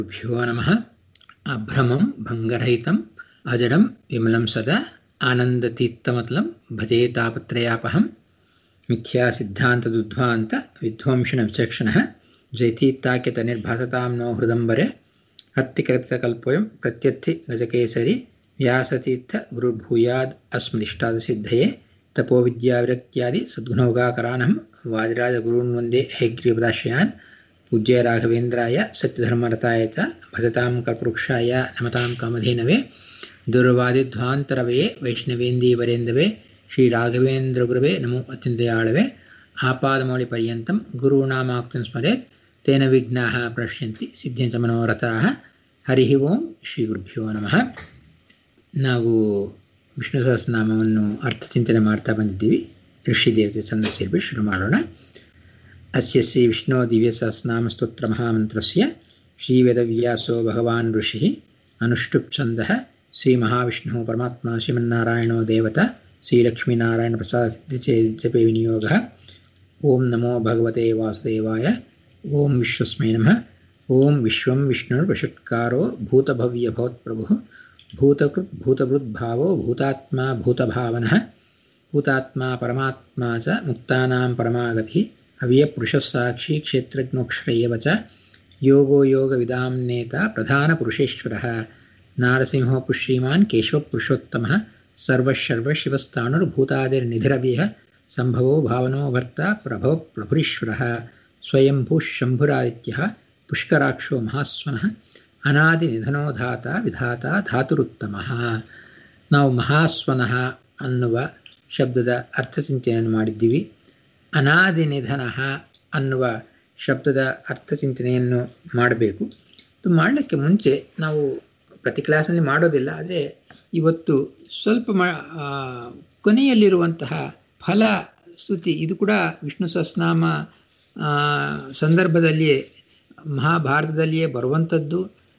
गुरुभ्यो नमः अभ्रमं भङ्गरहितम् अजडं विमलं सदा आनन्दतीर्थमतलं भजे तापत्रयापहं मिथ्यासिद्धान्तदुद्ध्वान्त विध्वंसनविचक्षणः जयतीर्थाख्यतनिर्भासतां नो हृदम्बरे हत्तिकल्पितकल्पोऽयं प्रत्यर्थि गजकेसरि व्यासतीर्थ गुरुर्भूयाद् अस्मदिष्टादसिद्धये तपोविद्याविरक्त्यादि सद्गुणोगाकरानहं वादिराजगुरून् वन्दे हैग्रीपदाश्रयान् पूज्य राघवेन्द्राय सत्यधर्मरताय च भजतां कल्पवृक्षाय नमतां कामधेनवे दुर्वादिध्वान्तरवये वैष्णवेन्दीवरेन्दवे श्रीराघवेन्द्रगुरवे नमो अत्यन्तयाळवे आपादमौलिपर्यन्तं गुरूणामाक्तिं स्मरेत् तेन विघ्नाः प्रणश्यन्ति ಸಿದ್ಧಂಚ ಮನೋರಥಾः ಹರಿ ಓಂ ಶ್ರೀ ಗುರುಭ್ಯೋ ನಮಃ ನಾವು ವಿಷ್ಣು ಸಹಸ್ರನಾಮವನ್ನು ಅರ್ಥಚಿಂತನೆ ಮಾಡ್ತಾ ಬಂದಿದ್ದೀವಿ ಋಷಿ ದೇವತೆ ಛಂದಸ್ಸಿರ್ಬಿಟ್ಟು ಶುರು ಮಾಡೋಣ ಅಸ್ಯ ಶ್ರೀ ವಿಷ್ಣು ದಿವ್ಯಸಹಸ್ರನಾಮ ಸ್ತೋತ್ರ ಮಹಾಮಂತ್ರಸ್ಯ ಶ್ರೀವೇದವ್ಯಾಸೋ ಭಗವಾನ್ ಋಷಿ ಅನುಷ್ಠುಪ್ ಛಂದಃ ಶ್ರೀ ಮಹಾವಿಷ್ಣು ಪರಮಾತ್ಮ ಶ್ರೀಮನ್ನಾರಾಯಣೋ ದೇವತಾ ಶ್ರೀಲಕ್ಷ್ಮೀನಾರಾಯಣ ಪ್ರಸಾದ ಜಪೆ ವಿನಿಯೋಗ ಓಂ ನಮೋ ಭಗವತೆ ವಾಸುದೇವಾಯ ಓಂ ವಿಶ್ವಸ್ಮೈ ನಮಃ ಓಂ ವಿಶ್ವಂ ವಿಷ್ಣುರ್ವಷಟ್ಕಾರೋ ಭೂತಭವ್ಯಭವತ್ಪ್ರಭು ಭೂತಕೃತ್ ಭೂತಭೃದ್ಭಾವೋ ಭೂತಾತ್ಮ ಭೂತಭಾವನಃ ಭೂತಾತ್ಮ ಪರಮಾತ್ಮ ಚ ಮುಕ್ತಾನಾಂ ಪರಮಾಗತಿ ಅವ್ಯಪುರುಷಸ್ಸಾಕ್ಷಿ ಕ್ಷೇತ್ರಜ್ಞೋಕ್ಷರ ಚ ಯೋಗೋ ಯೋಗವಿದಾಂ ನೇತ ಪ್ರಧಾನಪುರುಷೇಶ್ವರः ನಾರಸಿಂಹೋಪು ಶ್ರೀಮಾನ್ ಕೇಶವಪುರುಷೋತ್ತಮः ಸರ್ವಶರ್ವಶಿವಸ್ಥಾಣುರ್ಭೂತಾದಿರ್ನಿಧಿರವ್ಯः ಸಂಭವೋ ಭಾವನೋ ಭರ್ತ ಪ್ರಭವ ಪ್ರಭುರೀಶ್ವರः ಸ್ವಯಂಭೂಃ ಶಂಭುರಾದಿತ್ಯಃ ಪುಷ್ಕರಾಕ್ಷೋ ಮಹಾಸ್ವನಃ ಅನಾದಿ ನಿಧನೋಧಾತ ವಿಧಾತ ಧಾತುರುತ್ತಮಃ ನಾವು ಮಹಾಸ್ವನಃ ಅನ್ನುವ ಶಬ್ದದ ಅರ್ಥಚಿಂತನೆಯನ್ನು ಮಾಡಿದ್ದೀವಿ ಅನಾದಿ ನಿಧನ ಅನ್ನುವ ಶಬ್ದದ ಅರ್ಥಚಿಂತನೆಯನ್ನು ಮಾಡಬೇಕು ಇದು ಮಾಡಲಿಕ್ಕೆ ಮುಂಚೆ ನಾವು ಪ್ರತಿ ಕ್ಲಾಸಲ್ಲಿ ಮಾಡೋದಿಲ್ಲ ಆದರೆ ಇವತ್ತು ಸ್ವಲ್ಪ ಮ ಕೊನೆಯಲ್ಲಿರುವಂತಹ ಫಲ ಸ್ತುತಿ ಇದು ಕೂಡ ವಿಷ್ಣು ಸಹಸ್ರನಾಮ ಸಂದರ್ಭದಲ್ಲಿಯೇ ಮಹಾಭಾರತದಲ್ಲಿಯೇ ಬರುವಂಥದ್ದು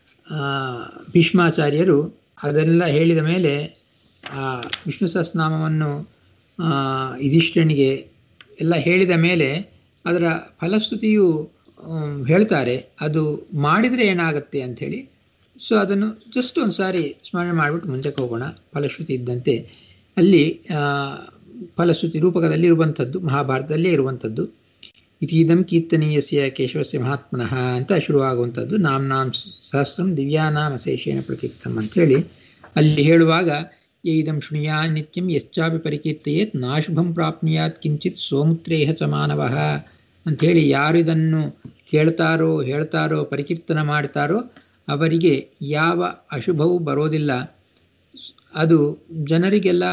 ಭೀಷ್ಮಾಚಾರ್ಯರು ಅದೆಲ್ಲ ಹೇಳಿದ ಮೇಲೆ ಆ ವಿಷ್ಣು ಸಹಸ್ರನಾಮವನ್ನು ಯುಧಿಷ್ಠನಿಗೆ ಎಲ್ಲ ಹೇಳಿದ ಮೇಲೆ ಅದರ ಫಲಶ್ರುತಿಯು ಹೇಳ್ತಾರೆ ಅದು ಮಾಡಿದರೆ ಏನಾಗುತ್ತೆ ಅಂಥೇಳಿ ಸೊ ಅದನ್ನು ಜಸ್ಟ್ ಒಂದು ಸಾರಿ ಸ್ಮರಣೆ ಮಾಡಿಬಿಟ್ಟು ಮುಂಚೆಗೆ ಹೋಗೋಣ ಫಲಶ್ರುತಿ ಇದ್ದಂತೆ ಅಲ್ಲಿ ಫಲಶ್ರುತಿ ರೂಪಕದಲ್ಲಿ ಇರುವಂಥದ್ದು ಮಹಾಭಾರತದಲ್ಲೇ ಇರುವಂಥದ್ದು ಇತೀದಂ ಕೀರ್ತನೀಯಸ್ಯ ಕೇಶವಸ್ಯ ಮಹಾತ್ಮನಃ ಅಂತ ಶುರುವಾಗುವಂಥದ್ದು ನಾಮ್ನಾಂ ಸಹಸ್ರಂ ದಿವ್ಯಾನಾಮ ಶೇಷೇನ ಪ್ರಕೀರ್ತಂ ಅಂಥೇಳಿ ಅಲ್ಲಿ ಹೇಳುವಾಗ ಇದಂ ಶೃಣಿಯಾ ನಿತ್ಯಂ ಯಶ್ಚಾಪಿ ಪರಿಕೀರ್ತಯೇತ್ ನಾಶುಭಂ ಪ್ರಾಪ್ನುಯಾತ್ ಕಿಂಚಿತ್ ಸೋಮುತ್ರೇಹ ಚ ಮಾನವಃ ಅಂಥೇಳಿ ಯಾರು ಇದನ್ನು ಕೇಳ್ತಾರೋ ಹೇಳ್ತಾರೋ ಪರಿಕೀರ್ತನ ಮಾಡ್ತಾರೋ ಅವರಿಗೆ ಯಾವ ಅಶುಭವೂ ಬರೋದಿಲ್ಲ ಅದು ಜನರಿಗೆಲ್ಲ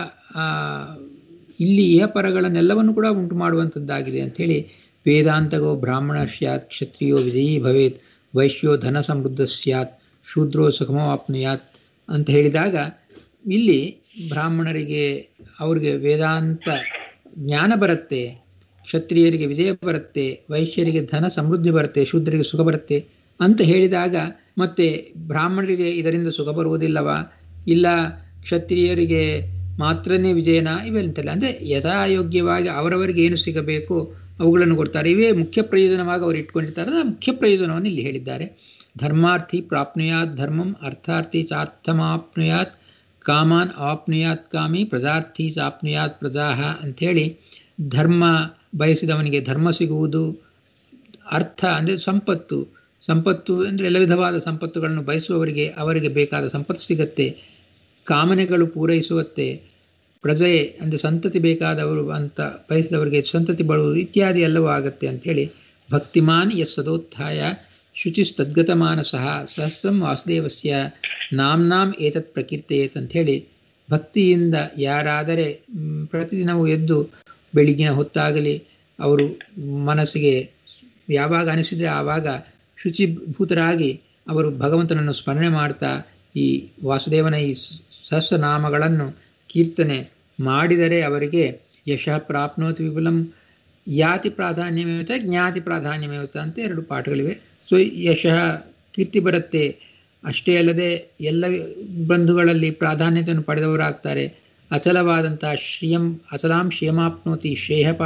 ಇಲ್ಲಿ ಇಹಪರಗಳನ್ನೆಲ್ಲವನ್ನು ಕೂಡ ಉಂಟು ಮಾಡುವಂಥದ್ದಾಗಿದೆ ಅಂಥೇಳಿ ವೇದಾಂತಗೋ ಬ್ರಾಹ್ಮಣ ಸ್ಯಾತ್ ಕ್ಷತ್ರಿಯೋ ವಿಜಯೀ ಭವೇತ್ ವೈಶ್ಯೋ ಧನ ಸಮೃದ್ಧ ಸ್ಯಾತ್ ಶೂದ್ರೋ ಸುಖಮವಾಪ್ನುಯಾತ್ ಅಂತ ಹೇಳಿದಾಗ ಇಲ್ಲಿ ಬ್ರಾಹ್ಮಣರಿಗೆ ಅವ್ರಿಗೆ ವೇದಾಂತ ಜ್ಞಾನ ಬರುತ್ತೆ ಕ್ಷತ್ರಿಯರಿಗೆ ವಿಜಯ ಬರುತ್ತೆ ವೈಶ್ಯರಿಗೆ ಧನ ಸಮೃದ್ಧಿ ಬರುತ್ತೆ ಶೂದ್ರರಿಗೆ ಸುಖ ಬರುತ್ತೆ ಅಂತ ಹೇಳಿದಾಗ ಮತ್ತೆ ಬ್ರಾಹ್ಮಣರಿಗೆ ಇದರಿಂದ ಸುಖ ಬರುವುದಿಲ್ಲವಾ ಇಲ್ಲ ಕ್ಷತ್ರಿಯರಿಗೆ ಮಾತ್ರನೇ ವಿಜಯನ ಇವೆಂತಲ್ಲ ಅಂದರೆ ಯಥಾಯೋಗ್ಯವಾಗಿ ಅವರವರಿಗೆ ಏನು ಸಿಗಬೇಕು ಅವುಗಳನ್ನು ಕೊಡ್ತಾರೆ ಇವೇ ಮುಖ್ಯ ಪ್ರಯೋಜನವಾಗಿ ಅವರು ಇಟ್ಕೊಂಡಿರ್ತಾರೆ ಆ ಮುಖ್ಯ ಪ್ರಯೋಜನವನ್ನು ಇಲ್ಲಿ ಹೇಳಿದ್ದಾರೆ ಧರ್ಮಾರ್ಥಿ ಪ್ರಾಪ್ನುಯಾತ್ ಧರ್ಮಂ ಅರ್ಥಾರ್ಥಿ ಚಾರ್ಥಮಾಪ್ನುಯಾತ್ ಕಾಮಾನ್ ಆಪ್ನುಯಾತ್ ಕಾಮಿ ಪ್ರಜಾರ್ಥಿ ಚಾಪ್ನುಯಾತ್ ಪ್ರಜಾಹ ಅಂಥೇಳಿ ಧರ್ಮ ಬಯಸಿದವನಿಗೆ ಧರ್ಮ ಸಿಗುವುದು ಅರ್ಥ ಅಂದರೆ ಸಂಪತ್ತು ಸಂಪತ್ತು ಅಂದರೆ ಎಲ್ಲ ವಿಧವಾದ ಸಂಪತ್ತುಗಳನ್ನು ಬಯಸುವವರಿಗೆ ಅವರಿಗೆ ಬೇಕಾದ ಸಂಪತ್ತು ಸಿಗತ್ತೆ ಕಾಮನೆಗಳು ಪೂರೈಸುತ್ತೆ ಪ್ರಜೆ ಅಂದರೆ ಸಂತತಿ ಬೇಕಾದವರು ಅಂತ ಬಯಸಿದವರಿಗೆ ಸಂತತಿ ಬರುವುದು ಇತ್ಯಾದಿ ಎಲ್ಲವೂ ಆಗತ್ತೆ ಅಂಥೇಳಿ ಭಕ್ತಿಮಾನ್ ಎಸ್ ಸದೋತ್ಥಾಯ ಶುಚಿಸ್ತದ್ಗತ ಮಾನಸಃ ಸಹಸ್ರಂ ವಾಸುದೇವಸ್ಯ ನಾಮ್ನಾಂ ಏತತ್ ಪ್ರಕೀರ್ತಯೇತ್ ಅಂಥೇಳಿ ಭಕ್ತಿಯಿಂದ ಯಾರಾದರೆ ಪ್ರತಿದಿನವೂ ಎದ್ದು ಬೆಳಿಗ್ಗಿನ ಹೊತ್ತಾಗಲಿ ಅವರು ಮನಸ್ಸಿಗೆ ಯಾವಾಗ ಅನಿಸಿದರೆ ಆವಾಗ ಶುಚಿಭೂತರಾಗಿ ಅವರು ಭಗವಂತನನ್ನು ಸ್ಮರಣೆ ಮಾಡ್ತಾ ಈ ವಾಸುದೇವನ ಈ ಸಹಸ್ರನಾಮಗಳನ್ನು ಕೀರ್ತನೆ ಮಾಡಿದರೆ ಅವರಿಗೆ ಯಶಃ ಪ್ರಾಪ್ನೋತಿ ವಿಪುಲಂ ಯಾತಿ ಪ್ರಾಧಾನ್ಯಮೇವತ ಜ್ಞಾತಿ ಪ್ರಾಧಾನ್ಯಮೇವತ ಅಂತ ಎರಡು ಪಾಠಗಳಿವೆ ಸೊ ಯಶಃ ಕೀರ್ತಿ ಬರುತ್ತೆ ಅಷ್ಟೇ ಅಲ್ಲದೆ ಎಲ್ಲ ಬಂಧುಗಳಲ್ಲಿ ಪ್ರಾಧಾನ್ಯತೆಯನ್ನು ಪಡೆದವರಾಗ್ತಾರೆ ಅಚಲವಾದಂಥ ಶ್ರಿಯಂ ಅಚಲಾಂ ಶ್ರಿಯಮಾಪ್ನೋತಿ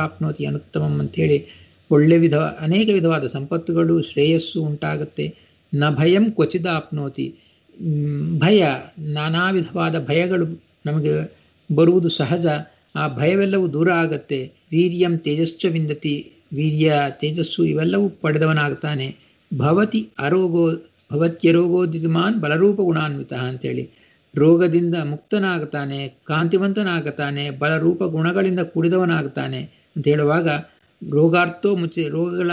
ಶ್ರೇಯಪಾಪ್ನೋತಿ ಅನುತ್ತಮಂ ಅಂಥೇಳಿ ಒಳ್ಳೆ ವಿಧ ಅನೇಕ ವಿಧವಾದ ಸಂಪತ್ತುಗಳು ಶ್ರೇಯಸ್ಸು ಉಂಟಾಗುತ್ತೆ ನ ಭಯಂ ಕ್ವಚಿದಾಪ್ನೋತಿ ಮ್, ಭಯ ನಾನಾ ವಿಧವಾದ ಭಯಗಳು ನಮಗೆ ಬರುವುದು ಸಹಜ ಆ ಭಯವೆಲ್ಲವೂ ದೂರ ಆಗತ್ತೆ ವೀರ್ಯಂ ತೇಜಸ್ಸ ವಿಂದತಿ ವೀರ್ಯ ತೇಜಸ್ಸು ಇವೆಲ್ಲವೂ ಪಡೆದವನಾಗ್ತಾನೆ ಭವತಿ ಅರೋಗೋ ಭವತ್ಯರೋಗೋದಿಮಾನ್ ಬಲರೂಪ ಗುಣಾನ್ವಿತ ಅಂತೇಳಿ ರೋಗದಿಂದ ಮುಕ್ತನಾಗ್ತಾನೆ ಕಾಂತಿವಂತನಾಗುತ್ತಾನೆ ಬಲರೂಪ ಗುಣಗಳಿಂದ ಕುಡಿದವನಾಗ್ತಾನೆ ಅಂತ ಹೇಳುವಾಗ ರೋಗಾರ್ಥೋ ಮುಚ್ಚೆ ರೋಗಗಳ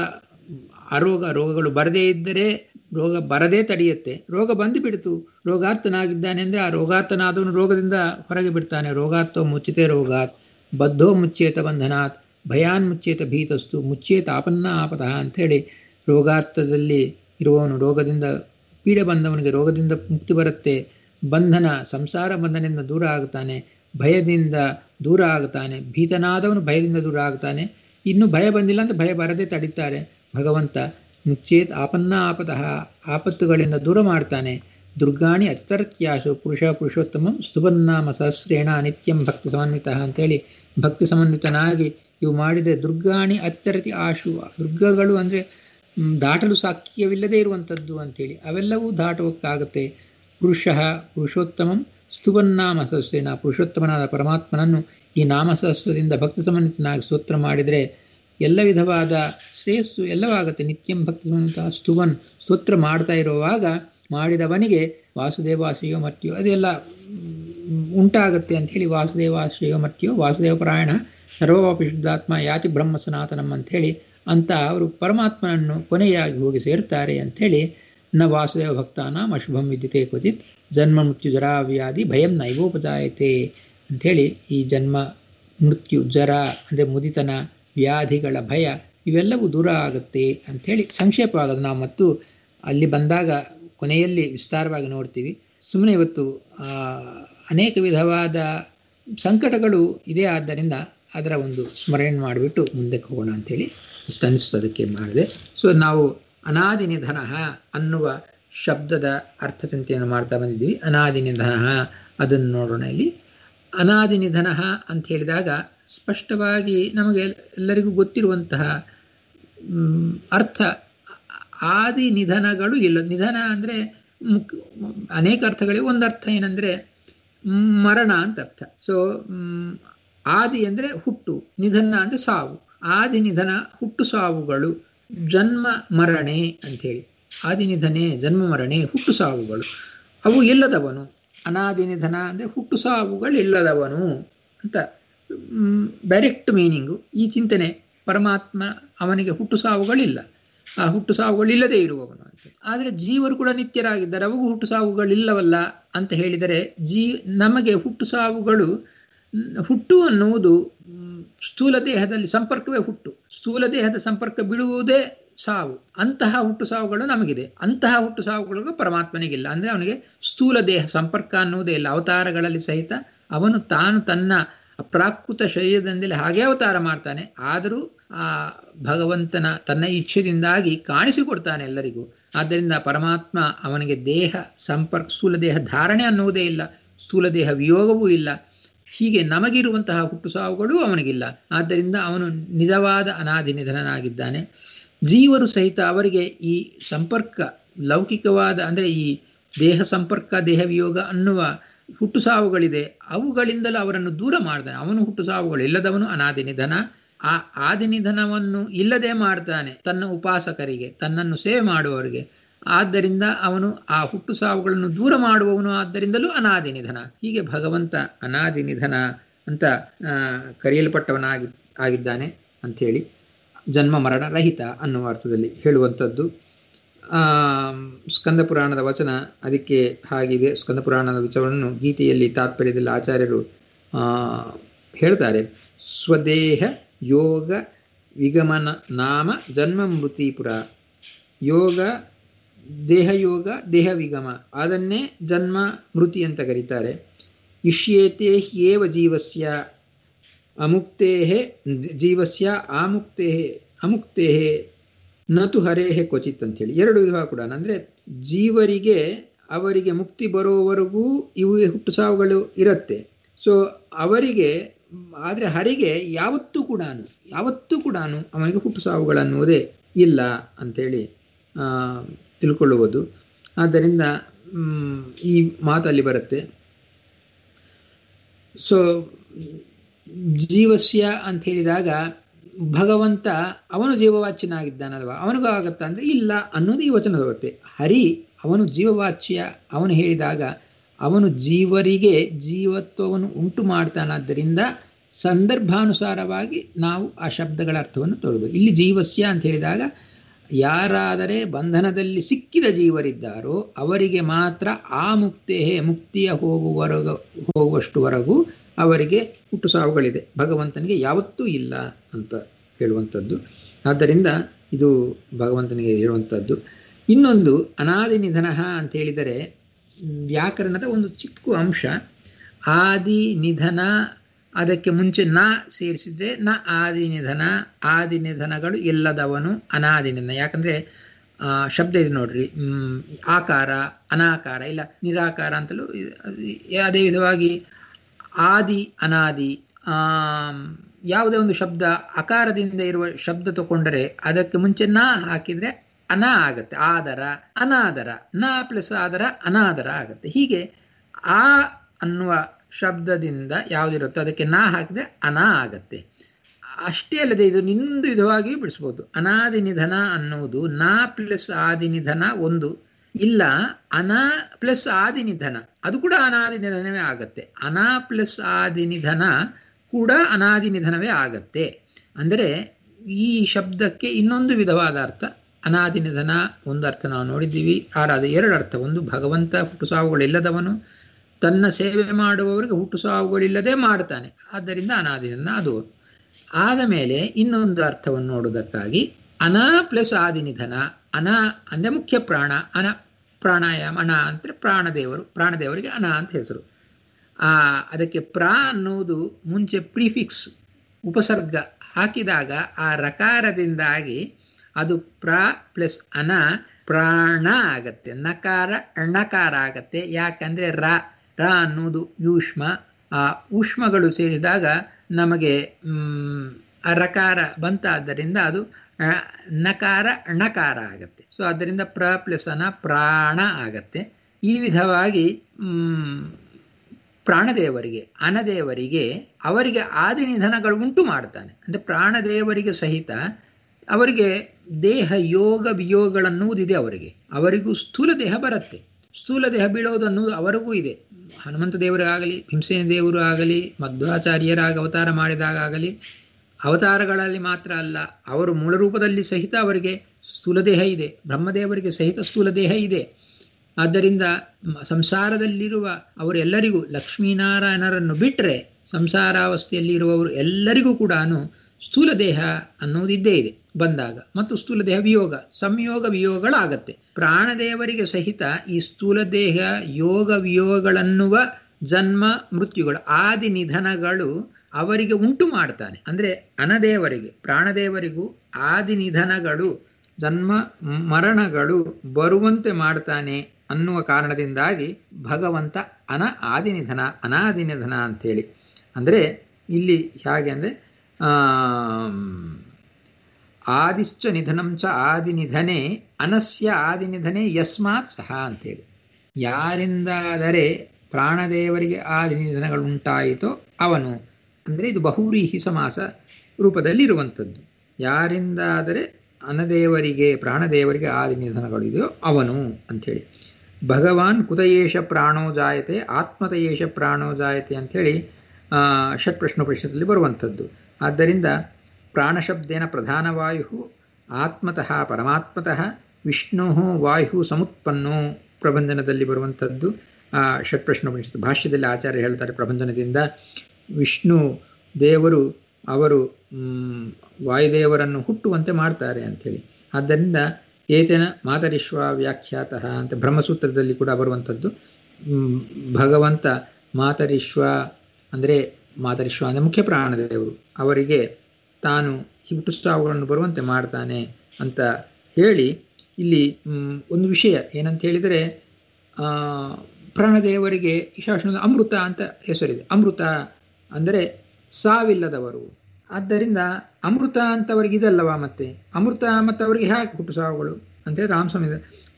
ಆರೋಗ ರೋಗಗಳು ಬರದೇ ಇದ್ದರೆ ರೋಗ ಬರದೇ ತಡೆಯುತ್ತೆ ರೋಗ ಬಂದು ಬಿಡ್ತು ರೋಗಾರ್ಥನಾಗಿದ್ದಾನೆ ಅಂದರೆ ಆ ರೋಗಾರ್ಥನಾದವನು ರೋಗದಿಂದ ಹೊರಗೆ ಬಿಡ್ತಾನೆ ರೋಗಾರ್ಥೋ ಮುಚ್ಚಿತೆ ರೋಗಾತ್ ಬದ್ಧೋ ಮುಚ್ಚೇತ ಬಂಧನಾತ್ ಭಯಾನ್ ಮುಚ್ಚೇತ ಭೀತಸ್ತು ಮುಚ್ಚೇತ ಆಪನ್ನ ಆಪತಃ ಅಂಥೇಳಿ ರೋಗಾರ್ಥದಲ್ಲಿ ಇರುವವನು ರೋಗದಿಂದ ಪೀಡೆ ಬಂದವನಿಗೆ ರೋಗದಿಂದ ಮುಕ್ತಿ ಬರುತ್ತೆ ಬಂಧನ ಸಂಸಾರ ಬಂಧನದಿಂದ ದೂರ ಆಗುತ್ತಾನೆ ಭಯದಿಂದ ದೂರ ಆಗುತ್ತಾನೆ ಭೀತನಾದವನು ಭಯದಿಂದ ದೂರ ಆಗ್ತಾನೆ ಇನ್ನು ಭಯ ಬಂದಿಲ್ಲ ಅಂತ ಭಯ ಬರದೆ ತಡೀತಾರೆ ಭಗವಂತ ಮುಚ್ಚೇತ್ ಆಪನ್ನ ಆಪತಃ ಆಪತ್ತುಗಳಿಂದ ದೂರ ಮಾಡ್ತಾನೆ ದುರ್ಗಾಣಿ ಅತಿತರತ್ಯಾಶು ಪುರುಷ ಪುರುಷೋತ್ತಮಂ ಸ್ತುಭನ್ನಾಮ ಸಹಸ್ರೇಣ ನಿತ್ಯಂ ಭಕ್ತಿ ಸಮನ್ವಿತ ಅಂತೇಳಿ ಭಕ್ತಿ ಸಮನ್ವಿತನಾಗಿ ಇವು ಮಾಡಿದರೆ ದುರ್ಗಾಣಿ ಅತಿತರತಿ ಆಶು ದುರ್ಗಗಳು ಅಂದರೆ ದಾಟಲು ಸಾಕ್ಯವಿಲ್ಲದೆ ಇರುವಂಥದ್ದು ಅಂತೇಳಿ ಅವೆಲ್ಲವೂ ದಾಟುವಕ್ಕಾಗತ್ತೆ ಪುರುಷ ಪುರುಷೋತ್ತಮಂ ಸ್ತುವನ್ನಾಮ ಸಹಸ್ರೇನ ಪುರುಷೋತ್ತಮನಾದ ಪರಮಾತ್ಮನನ್ನು ಈ ನಾಮಸಹಸ್ರದಿಂದ ಭಕ್ತಿ ಸಮನ್ವಿತನಾಗಿ ಸ್ತೋತ್ರ ಮಾಡಿದರೆ ಎಲ್ಲ ವಿಧವಾದ ಶ್ರೇಯಸ್ಸು ಎಲ್ಲವಾಗುತ್ತೆ ನಿತ್ಯಂ ಭಕ್ತಿ ಸಮನ್ವಿತ ಸ್ತುವನ್ ಸ್ತೋತ್ರ ಮಾಡ್ತಾ ಇರುವಾಗ ಮಾಡಿದವನಿಗೆ ವಾಸುದೇವಾಶ್ರಯೋ ಮರ್ತ್ಯೋ ಅದೆಲ್ಲ ಮ್, ಉಂಟಾಗತ್ತೆ ಅಂಥೇಳಿ ವಾಸುದೇವಾಶ್ರಯೋ ಮರ್ತ್ಯೋ ವಾಸುದೇವ ಪರಾಯಣ ಸರ್ವವಾಪಿ ಶುದ್ಧಾತ್ಮ ಯಾತಿ ಬ್ರಹ್ಮ ಸನಾತನಂ ಅಂಥೇಳಿ ಅಂತ ಅವರು ಪರಮಾತ್ಮನನ್ನು ಕೊನೆಯಾಗಿ ಹೋಗಿ ಸೇರ್ತಾರೆ ಅಂಥೇಳಿ ನ ವಾಸುದೇವ ಭಕ್ತಾನಾಂ ಅಶುಭಂ ವಿದ್ಯತೆ ಕ್ವಚಿತ್ ಜನ್ಮ ಮೃತ್ಯು ಜರಾ ವ್ಯಾಧಿ ಭಯಂ ನೈವೋಪಜಾಯತೆ ಅಂಥೇಳಿ ಈ ಜನ್ಮ ಮೃತ್ಯು ಜರ ಅಂದರೆ ಮುದಿತನ ವ್ಯಾಧಿಗಳ ಭಯ ಇವೆಲ್ಲವೂ ದೂರ ಆಗುತ್ತೆ ಅಂಥೇಳಿ ಸಂಕ್ಷೇಪವಾಗೋದು ನಾವು ಮತ್ತು ಅಲ್ಲಿ ಬಂದಾಗ ಕೊನೆಯಲ್ಲಿ ವಿಸ್ತಾರವಾಗಿ ನೋಡ್ತೀವಿ ಸುಮ್ಮನೆ ಇವತ್ತು ಆ, ಅನೇಕ ವಿಧವಾದ ಸಂಕಟಗಳು ಇದೆ ಆದ್ದರಿಂದ ಅದರ ಒಂದು ಸ್ಮರಣೆ ಮಾಡಿಬಿಟ್ಟು ಮುಂದಕ್ಕೆ ಹೋಗೋಣ ಅಂಥೇಳಿ ಇಷ್ಟು ಅನಿಸ್ತು ಅದಕ್ಕೆ ಮಾಡಿದೆ ಸೊ ನಾವು ಅನಾದಿ ನಿಧನ ಅನ್ನುವ ಶಬ್ದದ ಅರ್ಥಚಿಂತೆಯನ್ನು ಮಾಡ್ತಾ ಬಂದಿದ್ದೀವಿ ಅನಾದಿ ನಿಧನ ಅದನ್ನು ನೋಡೋಣ ಇಲ್ಲಿ ಅನಾದಿ ನಿಧನ ಅಂತ ಹೇಳಿದಾಗ ಸ್ಪಷ್ಟವಾಗಿ ನಮಗೆ ಎಲ್ಲರಿಗೂ ಗೊತ್ತಿರುವಂತಹ ಮ್, ಅರ್ಥ ಆದಿ ನಿಧನಗಳು ಇಲ್ಲ ನಿಧನ ಅಂದರೆ ಮುಕ್ ಅನೇಕ ಅರ್ಥಗಳಿವೆ ಒಂದು ಅರ್ಥ ಏನಂದರೆ ಮರಣ ಅಂತ ಅರ್ಥ ಸೊ ಆದಿ ಅಂದರೆ ಹುಟ್ಟು ನಿಧನ ಅಂದರೆ ಸಾವು ಆದಿ ನಿಧನ ಹುಟ್ಟು ಸಾವುಗಳು ಜನ್ಮ ಮರಣೆ ಅಂಥೇಳಿ ಆದಿ ನಿಧನೆ ಜನ್ಮ ಮರಣೆ ಹುಟ್ಟು ಸಾವುಗಳು ಅವು ಇಲ್ಲದವನು ಅನಾದಿ ನಿಧನ ಅಂದರೆ ಹುಟ್ಟು ಸಾವುಗಳು ಇಲ್ಲದವನು ಅಂತ ಡೈರೆಕ್ಟ್ ಮೀನಿಂಗು ಈ ಚಿಂತನೆ ಪರಮಾತ್ಮ ಅವನಿಗೆ ಹುಟ್ಟು ಸಾವುಗಳಿಲ್ಲ ಆ ಹುಟ್ಟು ಸಾವುಗಳಿಲ್ಲದೆ ಇರುವವನು ಅಂತ ಆದರೆ ಜೀವರು ಕೂಡ ನಿತ್ಯರಾಗಿದ್ದಾರೆ ಅವಗೂ ಹುಟ್ಟು ಸಾವುಗಳಿಲ್ಲವಲ್ಲ ಅಂತ ಹೇಳಿದರೆ ಜೀ ನಮಗೆ ಹುಟ್ಟು ಸಾವುಗಳು ಮ್, ಹುಟ್ಟು ಅನ್ನುವುದು ಮ್, ಸ್ಥೂಲ ದೇಹದಲ್ಲಿ ಸಂಪರ್ಕವೇ ಹುಟ್ಟು ಸ್ಥೂಲ ದೇಹದ ಸಂಪರ್ಕ ಬಿಡುವುದೇ ಸಾವು ಅಂತಹ ಹುಟ್ಟು ಸಾವುಗಳು ನಮಗಿದೆ ಅಂತಹ ಹುಟ್ಟು ಸಾವುಗಳು ಪರಮಾತ್ಮನಿಗಿಲ್ಲ ಅಂದರೆ ಅವನಿಗೆ ಸ್ಥೂಲ ದೇಹ ಸಂಪರ್ಕ ಅನ್ನುವುದೇ ಇಲ್ಲ ಅವತಾರಗಳಲ್ಲಿ ಸಹಿತ ಅವನು ತಾನು ತನ್ನ ಪ್ರಾಕೃತ ಶರೀರದಿಂದಲೇ ಹಾಗೆ ಅವತಾರ ಮಾಡ್ತಾನೆ ಆದರೂ ಆ ಭಗವಂತನ ತನ್ನ ಇಚ್ಛೆದಿಂದಾಗಿ ಕಾಣಿಸಿಕೊಡ್ತಾನೆ ಎಲ್ಲರಿಗೂ ಆದ್ದರಿಂದ ಪರಮಾತ್ಮ ಅವನಿಗೆ ದೇಹ ಸಂಪರ್ಕ ಸ್ಥೂಲ ದೇಹ ಧಾರಣೆ ಅನ್ನುವುದೇ ಇಲ್ಲ ಸ್ಥೂಲ ದೇಹ ವಿಯೋಗವೂ ಇಲ್ಲ ಹೀಗೆ ನಮಗಿರುವಂತಹ ಹುಟ್ಟು ಸಾವುಗಳು ಅವನಿಗಿಲ್ಲ ಆದ್ದರಿಂದ ಅವನು ನಿಜವಾದ ಅನಾದಿ ನಿಧನನಾಗಿದ್ದಾನೆ ಜೀವರು ಸಹಿತ ಅವರಿಗೆ ಈ ಸಂಪರ್ಕ ಲೌಕಿಕವಾದ ಅಂದರೆ ಈ ದೇಹ ಸಂಪರ್ಕ ದೇಹ ವಿಯೋಗ ಅನ್ನುವ ಹುಟ್ಟು ಸಾವುಗಳಿದೆ ಅವುಗಳಿಂದಲೂ ಅವರನ್ನು ದೂರ ಮಾಡ್ತಾನೆ ಅವನು ಹುಟ್ಟು ಸಾವುಗಳು ಇಲ್ಲದವನು ಅನಾದಿ ನಿಧನ ಆ ಆದಿ ನಿಧನವನ್ನು ಇಲ್ಲದೆ ಮಾಡ್ತಾನೆ ತನ್ನ ಉಪಾಸಕರಿಗೆ ತನ್ನನ್ನು ಸೇವೆ ಮಾಡುವವರಿಗೆ ಆದ್ದರಿಂದ ಅವನು ಆ ಹುಟ್ಟು ಸಾವುಗಳನ್ನು ದೂರ ಮಾಡುವವನು ಆದ್ದರಿಂದಲೂ ಅನಾದಿ ನಿಧನ ಹೀಗೆ ಭಗವಂತ ಅನಾದಿ ನಿಧನ ಅಂತ ಆ, ಕರೆಯಲ್ಪಟ್ಟವನಾಗಿ ಆಗಿದ್ದಾನೆ ಅಂಥೇಳಿ ಜನ್ಮ ಮರಣ ರಹಿತ ಅನ್ನುವ ಅರ್ಥದಲ್ಲಿ ಹೇಳುವಂಥದ್ದು ಆ, ಸ್ಕಂದ ಪುರಾಣದ ವಚನ ಅದಕ್ಕೆ ಹಾಗಿದೆ ಸ್ಕಂದ ಪುರಾಣದ ವಿಚಾರವನ್ನು ಗೀತೆಯಲ್ಲಿ ತಾತ್ಪರ್ಯದಲ್ಲಿ ಆಚಾರ್ಯರು ಆ, ಹೇಳ್ತಾರೆ ಸ್ವದೇಹ ಯೋಗ ವಿಗಮನ ನಾಮ ಜನ್ಮ ಮೃತಿಪುರ ಯೋಗ ದೇಹಯೋಗ ದೇಹ ವಿಗಮ ಅದನ್ನೇ ಜನ್ಮ ಮೃತಿ ಅಂತ ಕರೀತಾರೆ ಇಷ್ಯೇತೆ ಹ್ಯೇವ ಜೀವಸ್ಯ ಅಮುಕ್ತೇ ಜೀವಸ್ಯ ಆಮುಕ್ತೇ ಅಮುಕ್ತೇ ನತು ಹರೇಹೆ ಕ್ವಚಿತ್ ಅಂತೇಳಿ ಎರಡು ವಿಧ ಕೂಡ ಅಂದರೆ ಜೀವರಿಗೆ ಅವರಿಗೆ ಮುಕ್ತಿ ಬರೋವರೆಗೂ ಇವು ಹುಟ್ಟು ಸಾವುಗಳು ಇರುತ್ತೆ ಸೊ ಅವರಿಗೆ ಆದರೆ ಹರಿಗೆ ಯಾವತ್ತೂ ಕೂಡ ಯಾವತ್ತೂ ಕೂಡ ಅವನಿಗೆ ಹುಟ್ಟು ಸಾವುಗಳನ್ನುವುದೇ ಇಲ್ಲ ಅಂಥೇಳಿ ಆ, ತಿಳ್ಕೊಳ್ಳುವುದು ಆದ್ದರಿಂದ ಈ ಮಾತಲ್ಲಿ ಬರುತ್ತೆ ಸೊ ಜೀವಸ್ಯ ಅಂತ ಹೇಳಿದಾಗ ಭಗವಂತ ಅವನು ಜೀವವಾಚ್ಯನಾಗಿದ್ದಾನಲ್ವ ಅವನಿಗೂ ಆಗತ್ತಾ ಅಂದರೆ ಇಲ್ಲ ಅನ್ನೋದು ಈ ವಚನ ಬರುತ್ತೆ ಹರಿ ಅವನು ಜೀವವಾಚ್ಯ ಅವನು ಹೇಳಿದಾಗ ಅವನು ಜೀವರಿಗೆ ಜೀವತ್ವವನ್ನು ಉಂಟು ಮಾಡ್ತಾನಾದ್ದರಿಂದ ಸಂದರ್ಭಾನುಸಾರವಾಗಿ ನಾವು ಆ ಶಬ್ದಗಳ ಅರ್ಥವನ್ನು ತೋರಬೇಕು ಇಲ್ಲಿ ಜೀವಸ್ಯ ಅಂತ ಹೇಳಿದಾಗ ಯಾರಾದರೆ ಬಂಧನದಲ್ಲಿ ಸಿಕ್ಕಿದ ಜೀವರಿದ್ದಾರೋ ಅವರಿಗೆ ಮಾತ್ರ ಆ ಮುಕ್ತೇ ಮುಕ್ತಿಯ ಹೋಗುವವರೆಗೂ ಹೋಗುವಷ್ಟುವರೆಗೂ ಅವರಿಗೆ ಹುಟ್ಟು ಸಾವುಗಳಿದೆ ಭಗವಂತನಿಗೆ ಯಾವತ್ತೂ ಇಲ್ಲ ಅಂತ ಹೇಳುವಂಥದ್ದು ಆದ್ದರಿಂದ ಇದು ಭಗವಂತನಿಗೆ ಹೇಳುವಂಥದ್ದು ಇನ್ನೊಂದು ಅನಾದಿ ನಿಧನ ಅಂತ ಹೇಳಿದರೆ ವ್ಯಾಕರಣದ ಒಂದು ಚಿಕ್ಕ ಅಂಶ ಆದಿ ನಿಧನ ಅದಕ್ಕೆ ಮುಂಚೆ ನ ಸೇರಿಸಿದ್ರೆ ನ ಆದಿ ನಿಧನ ಆದಿ ನಿಧನಗಳು ಇಲ್ಲದವನು ಅನಾದಿ ನಿಧನ ಯಾಕಂದರೆ ಶಬ್ದ ಇದೆ ನೋಡ್ರಿ ಆಕಾರ ಅನಾಕಾರ ಇಲ್ಲ ನಿರಾಕಾರ ಅಂತಲೂ ಅದೇ ವಿಧವಾಗಿ ಆದಿ ಅನಾದಿ ಯಾವುದೇ ಒಂದು ಶಬ್ದ ಅಕಾರದಿಂದ ಇರುವ ಶಬ್ದ ತಗೊಂಡರೆ ಅದಕ್ಕೆ ಮುಂಚೆ ನ ಹಾಕಿದರೆ ಅನ ಆಗತ್ತೆ ಆದರ ಅನಾದರ ನ ಪ್ಲಸ್ ಆದರ ಅನಾದರ ಆಗತ್ತೆ ಹೀಗೆ ಆ ಅನ್ನುವ ಶಬ್ದದಿಂದ ಯಾವುದಿರುತ್ತೋ ಅದಕ್ಕೆ ನಾ ಹಾಕಿದ್ರೆ ಅನ ಆಗತ್ತೆ ಅಷ್ಟೇ ಅಲ್ಲದೆ ಇದು ಇನ್ನೊಂದು ವಿಧವಾಗಿಯೂ ಬಿಡಿಸ್ಬೋದು ಅನಾದಿ ನಿಧನ ಅನ್ನುವುದು ನಾ ಪ್ಲಸ್ ಆದಿ ನಿಧನ ಒಂದು ಇಲ್ಲ ಅನ ಪ್ಲಸ್ ಆದಿ ನಿಧನ ಅದು ಕೂಡ ಅನಾದಿ ನಿಧನವೇ ಆಗತ್ತೆ ಅನಾ ಪ್ಲಸ್ ಆದಿ ನಿಧನ ಕೂಡ ಅನಾದಿ ನಿಧನವೇ ಆಗತ್ತೆ ಅಂದರೆ ಈ ಶಬ್ದಕ್ಕೆ ಇನ್ನೊಂದು ವಿಧವಾದ ಅರ್ಥ ಅನಾದಿ ನಿಧನ ಒಂದು ಅರ್ಥ ನಾವು ನೋಡಿದ್ದೀವಿ ಆರಾದ ಎರಡು ಅರ್ಥ ಒಂದು ಭಗವಂತ ಹುಟ್ಟು ಸಾವುಗಳಿಲ್ಲದವನು ತನ್ನ ಸೇವೆ ಮಾಡುವವರಿಗೆ ಹುಟ್ಟು ಸಾವುಗಳಿಲ್ಲದೆ ಮಾಡ್ತಾನೆ ಆದ್ದರಿಂದ ಅನಾದಿ ನಿಧನ ಅದು ಆದ ಮೇಲೆ ಇನ್ನೊಂದು ಅರ್ಥವನ್ನು ನೋಡುವುದಕ್ಕಾಗಿ ಅನ ಪ್ಲಸ್ ಆದಿ ನಿಧನ ಅನ ಅಂದರೆ ಮುಖ್ಯ ಪ್ರಾಣ ಅನ ಪ್ರಾಣಾಯಾಮ ಅನ ಅಂದರೆ ಪ್ರಾಣದೇವರು ಪ್ರಾಣದೇವರಿಗೆ ಅನ ಅಂತ ಹೆಸರು ಆ ಅದಕ್ಕೆ ಪ್ರಾ ಅನ್ನುವುದು ಮುಂಚೆ ಪ್ರಿಫಿಕ್ಸ್ ಉಪಸರ್ಗ ಹಾಕಿದಾಗ ಆ ರಕಾರದಿಂದಾಗಿ ಅದು ಪ್ರ ಪ್ಲಸ್ ಅನ ಪ್ರಾಣ ಆಗತ್ತೆ ನಕಾರ ಅಣಕಾರ ಆಗತ್ತೆ ಯಾಕಂದರೆ ರ ರ ಅನ್ನುವುದು ಯೂಷ್ಮ ಆ ಊಷ್ಮಗಳು ಸೇರಿದಾಗ ನಮಗೆ ಆ ರಕಾರ ಬಂತಾದ್ದರಿಂದ ಅದು ನಕಾರ ಅಣಕಾರ ಆಗತ್ತೆ ಸೊ ಅದರಿಂದ ಪ್ರ ಪ್ಲಸ್ ಅನ ಪ್ರಾಣ ಆಗತ್ತೆ ಈ ವಿಧವಾಗಿ ಪ್ರಾಣದೇವರಿಗೆ ಅನದೇವರಿಗೆ ಅವರಿಗೆ ಆದಿ ನಿಧನಗಳು ಉಂಟು ಮಾಡ್ತಾನೆ ಅಂದರೆ ಪ್ರಾಣದೇವರಿಗೆ ಸಹಿತ ಅವರಿಗೆ ದೇಹ ಯೋಗ ವಿಯೋಗಗಳನ್ನುವುದಿದೆ ಅವರಿಗೆ ಅವರಿಗೂ ಸ್ಥೂಲ ದೇಹ ಬರುತ್ತೆ ಸ್ಥೂಲ ದೇಹ ಬೀಳೋದನ್ನುವುದು ಅವರಿಗೂ ಇದೆ ಹನುಮಂತ ದೇವರಾಗಲಿ ಭೀಮಸೇನ ದೇವರು ಆಗಲಿ ಮಧ್ವಾಚಾರ್ಯರಾಗ ಅವತಾರ ಮಾಡಿದಾಗಲಿ ಅವತಾರಗಳಲ್ಲಿ ಮಾತ್ರ ಅಲ್ಲ ಅವರು ಮೂಲ ರೂಪದಲ್ಲಿ ಸಹಿತ ಅವರಿಗೆ ಸ್ಥೂಲ ದೇಹ ಇದೆ ಬ್ರಹ್ಮದೇವರಿಗೆ ಸಹಿತ ಸ್ಥೂಲ ದೇಹ ಇದೆ ಆದ್ದರಿಂದ ಸಂಸಾರದಲ್ಲಿರುವ ಅವರೆಲ್ಲರಿಗೂ ಲಕ್ಷ್ಮೀನಾರಾಯಣರನ್ನು ಬಿಟ್ಟರೆ ಸಂಸಾರಾವಸ್ಥೆಯಲ್ಲಿರುವವರು ಎಲ್ಲರಿಗೂ ಕೂಡ ಸ್ಥೂಲ ದೇಹ ಅನ್ನೋದಿದ್ದೇ ಇದೆ ಬಂದಾಗ ಮತ್ತು ಸ್ಥೂಲ ದೇಹ ವಿಯೋಗ ಸಂಯೋಗ ವಿಯೋಗಗಳಾಗತ್ತೆ ಪ್ರಾಣದೇವರಿಗೆ ಸಹಿತ ಈ ಸ್ಥೂಲ ದೇಹ ಯೋಗ ವಿಯೋಗಗಳನ್ನುವ ಜನ್ಮ ಮೃತ್ಯುಗಳು ಆದಿ ನಿಧನಗಳು ಅವರಿಗೆ ಉಂಟು ಮಾಡ್ತಾನೆ ಅಂದರೆ ಅನದೇವರಿಗೆ ಪ್ರಾಣದೇವರಿಗೂ ಆದಿ ನಿಧನಗಳು ಜನ್ಮ ಮರಣಗಳು ಬರುವಂತೆ ಮಾಡ್ತಾನೆ ಅನ್ನುವ ಕಾರಣದಿಂದಾಗಿ ಭಗವಂತ ಅನ ಆದಿ ನಿಧನ ಅನಾದಿ ನಿಧನ ಅಂಥೇಳಿ ಅಂದರೆ ಇಲ್ಲಿ ಹೇಗೆ ಅಂದರೆ ಆದಿಶ್ಚ ನಿಧನಂ ಚ ಆದಿ ನಿಧನೆ ಅನಸ್ಯ ಆದಿ ನಿಧನೆ ಯಸ್ಮಾತ್ ಸಹ ಅಂತೇಳಿ ಯಾರಿಂದಾದರೆ ಪ್ರಾಣದೇವರಿಗೆ ಆದಿ ನಿಧನಗಳು ಉಂಟಾಯಿತೋ ಅವನು ಅಂದರೆ ಇದು ಬಹುವ್ರೀಹಿ ಸಮಾಸ ರೂಪದಲ್ಲಿ ಇರುವಂಥದ್ದು ಯಾರಿಂದಾದರೆ ಅನದೇವರಿಗೆ ಪ್ರಾಣದೇವರಿಗೆ ಆದಿ ನಿಧನಗಳು ಇದೆಯೋ ಅವನು ಅಂಥೇಳಿ ಭಗವಾನ್ ಕುತಯೇಷ ಪ್ರಾಣೋ ಜಾಯತೆ ಆತ್ಮತಯೇಷ ಪ್ರಾಣೋ ಜಾಯತೆ ಅಂಥೇಳಿ ಷಟ್ಪ್ರಶ್ನೋಪನಿಷತ್ತಲ್ಲಿ ಬರುವಂಥದ್ದು ಆದ್ದರಿಂದ ಪ್ರಾಣಶಬ್ದೇನ ಪ್ರಧಾನವಾಯು ಆತ್ಮತಃ ಪರಮಾತ್ಮತಃ ವಿಷ್ಣು ವಾಯು ಸಮುತ್ಪನ್ನೋ ಪ್ರಬಂಧನದಲ್ಲಿ ಬರುವಂಥದ್ದು ಷಟ್ಪ್ರಶ್ನೋಪನಿಷತ್ತು ಭಾಷ್ಯದಲ್ಲಿ ಆಚಾರ್ಯ ಹೇಳ್ತಾರೆ ಪ್ರಬಂಧನದಿಂದ ವಿಷ್ಣು ದೇವರು ಅವರು ವಾಯುದೇವರನ್ನು ಹುಟ್ಟುವಂತೆ ಮಾಡ್ತಾರೆ ಅಂಥೇಳಿ ಆದ್ದರಿಂದ ಏತೇನ ಮಾತರಿಶ್ವ ವ್ಯಾಖ್ಯಾತಃ ಅಂತ ಬ್ರಹ್ಮಸೂತ್ರದಲ್ಲಿ ಕೂಡ ಬರುವಂಥದ್ದು ಭಗವಂತ ಮಾತರಿಶ್ವ ಅಂದರೆ ಮಾತರಿಶ್ವ ಅಂದರೆ ಮುಖ್ಯ ಪ್ರಾಣದೇವರು ಅವರಿಗೆ ತಾನು ಹುಟ್ಟು ಸಾವುಗಳನ್ನು ಬರುವಂತೆ ಮಾಡ್ತಾನೆ ಅಂತ ಹೇಳಿ ಇಲ್ಲಿ ಒಂದು ವಿಷಯ ಏನಂತ ಹೇಳಿದರೆ ಪ್ರಾಣದೇವರಿಗೆ ಶಾಸನದ ಅಮೃತ ಅಂತ ಹೆಸರಿದೆ ಅಮೃತ ಅಂದರೆ ಸಾವಿಲ್ಲದವರು ಆದ್ದರಿಂದ ಅಮೃತ ಅಂತವರಿಗೆ ಇದಲ್ಲವಾ ಮತ್ತೆ ಅಮೃತ ಮತ್ತು ಅವರಿಗೆ ಹೇಗೆ ಹುಟ್ಟು ಸಾವುಗಳು ಅಂತೇಳಿ ರಾಮಸ್ವಾಮಿ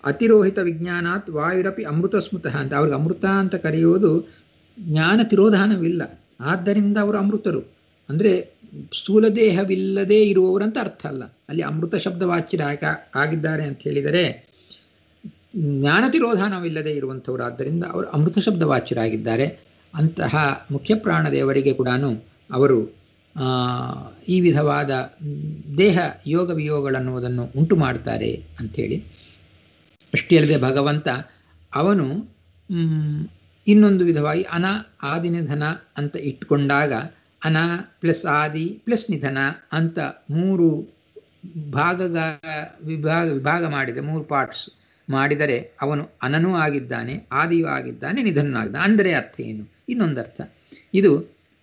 ಅತಿರೋಹಿತ ವಿಜ್ಞಾನಾತ್ ವಾಯುರಪಿ ಅಮೃತ ಸ್ಮೃತಃ ಅಂತ ಅವ್ರಿಗೆ ಅಮೃತ ಅಂತ ಕರೆಯುವುದು ಜ್ಞಾನ ತಿರೋಧಾನವಿಲ್ಲ ಆದ್ದರಿಂದ ಅವರು ಅಮೃತರು ಅಂದರೆ ಸ್ಥೂಲದೇಹವಿಲ್ಲದೆ ಇರುವವರಂತ ಅರ್ಥ ಅಲ್ಲ ಅಲ್ಲಿ ಅಮೃತ ಶಬ್ದ ವಾಚ್ಯರಾಗ ಆಗಿದ್ದಾರೆ ಅಂತ ಹೇಳಿದರೆ ಜ್ಞಾನ ತಿರೋಧಾನವಿಲ್ಲದೆ ಇರುವಂಥವರು ಆದ್ದರಿಂದ ಅವರು ಅಮೃತ ಶಬ್ದ ವಾಚ್ಯರಾಗಿದ್ದಾರೆ ಅಂತಹ ಮುಖ್ಯ ಪ್ರಾಣದೇವರಿಗೆ ಕೂಡ ಅವರು ಈ ವಿಧವಾದ ದೇಹ ಯೋಗ ವಿಯೋಗಗಳನ್ನುವುದನ್ನು ಉಂಟು ಮಾಡ್ತಾರೆ ಅಂಥೇಳಿ ಅಷ್ಟೇ ಅಲ್ಲದೆ ಭಗವಂತ ಅವನು ಇನ್ನೊಂದು ವಿಧವಾಗಿ ಅನ ಆದಿ ನಿಧನ ಅಂತ ಇಟ್ಟುಕೊಂಡಾಗ ಅನ ಪ್ಲಸ್ ಆದಿ ಪ್ಲಸ್ ನಿಧನ ಅಂತ ಮೂರು ಭಾಗಗ ವಿಭಾಗ ವಿಭಾಗ ಮಾಡಿದೆ ಮೂರು ಪಾರ್ಟ್ಸ್ ಮಾಡಿದರೆ ಅವನು ಅನನೂ ಆಗಿದ್ದಾನೆ ಆದಿಯೂ ಆಗಿದ್ದಾನೆ ನಿಧನೂ ಆಗಿದ್ದಾನೆ ಅಂದರೆ ಅರ್ಥ ಏನು ಇನ್ನೊಂದು ಅರ್ಥ ಇದು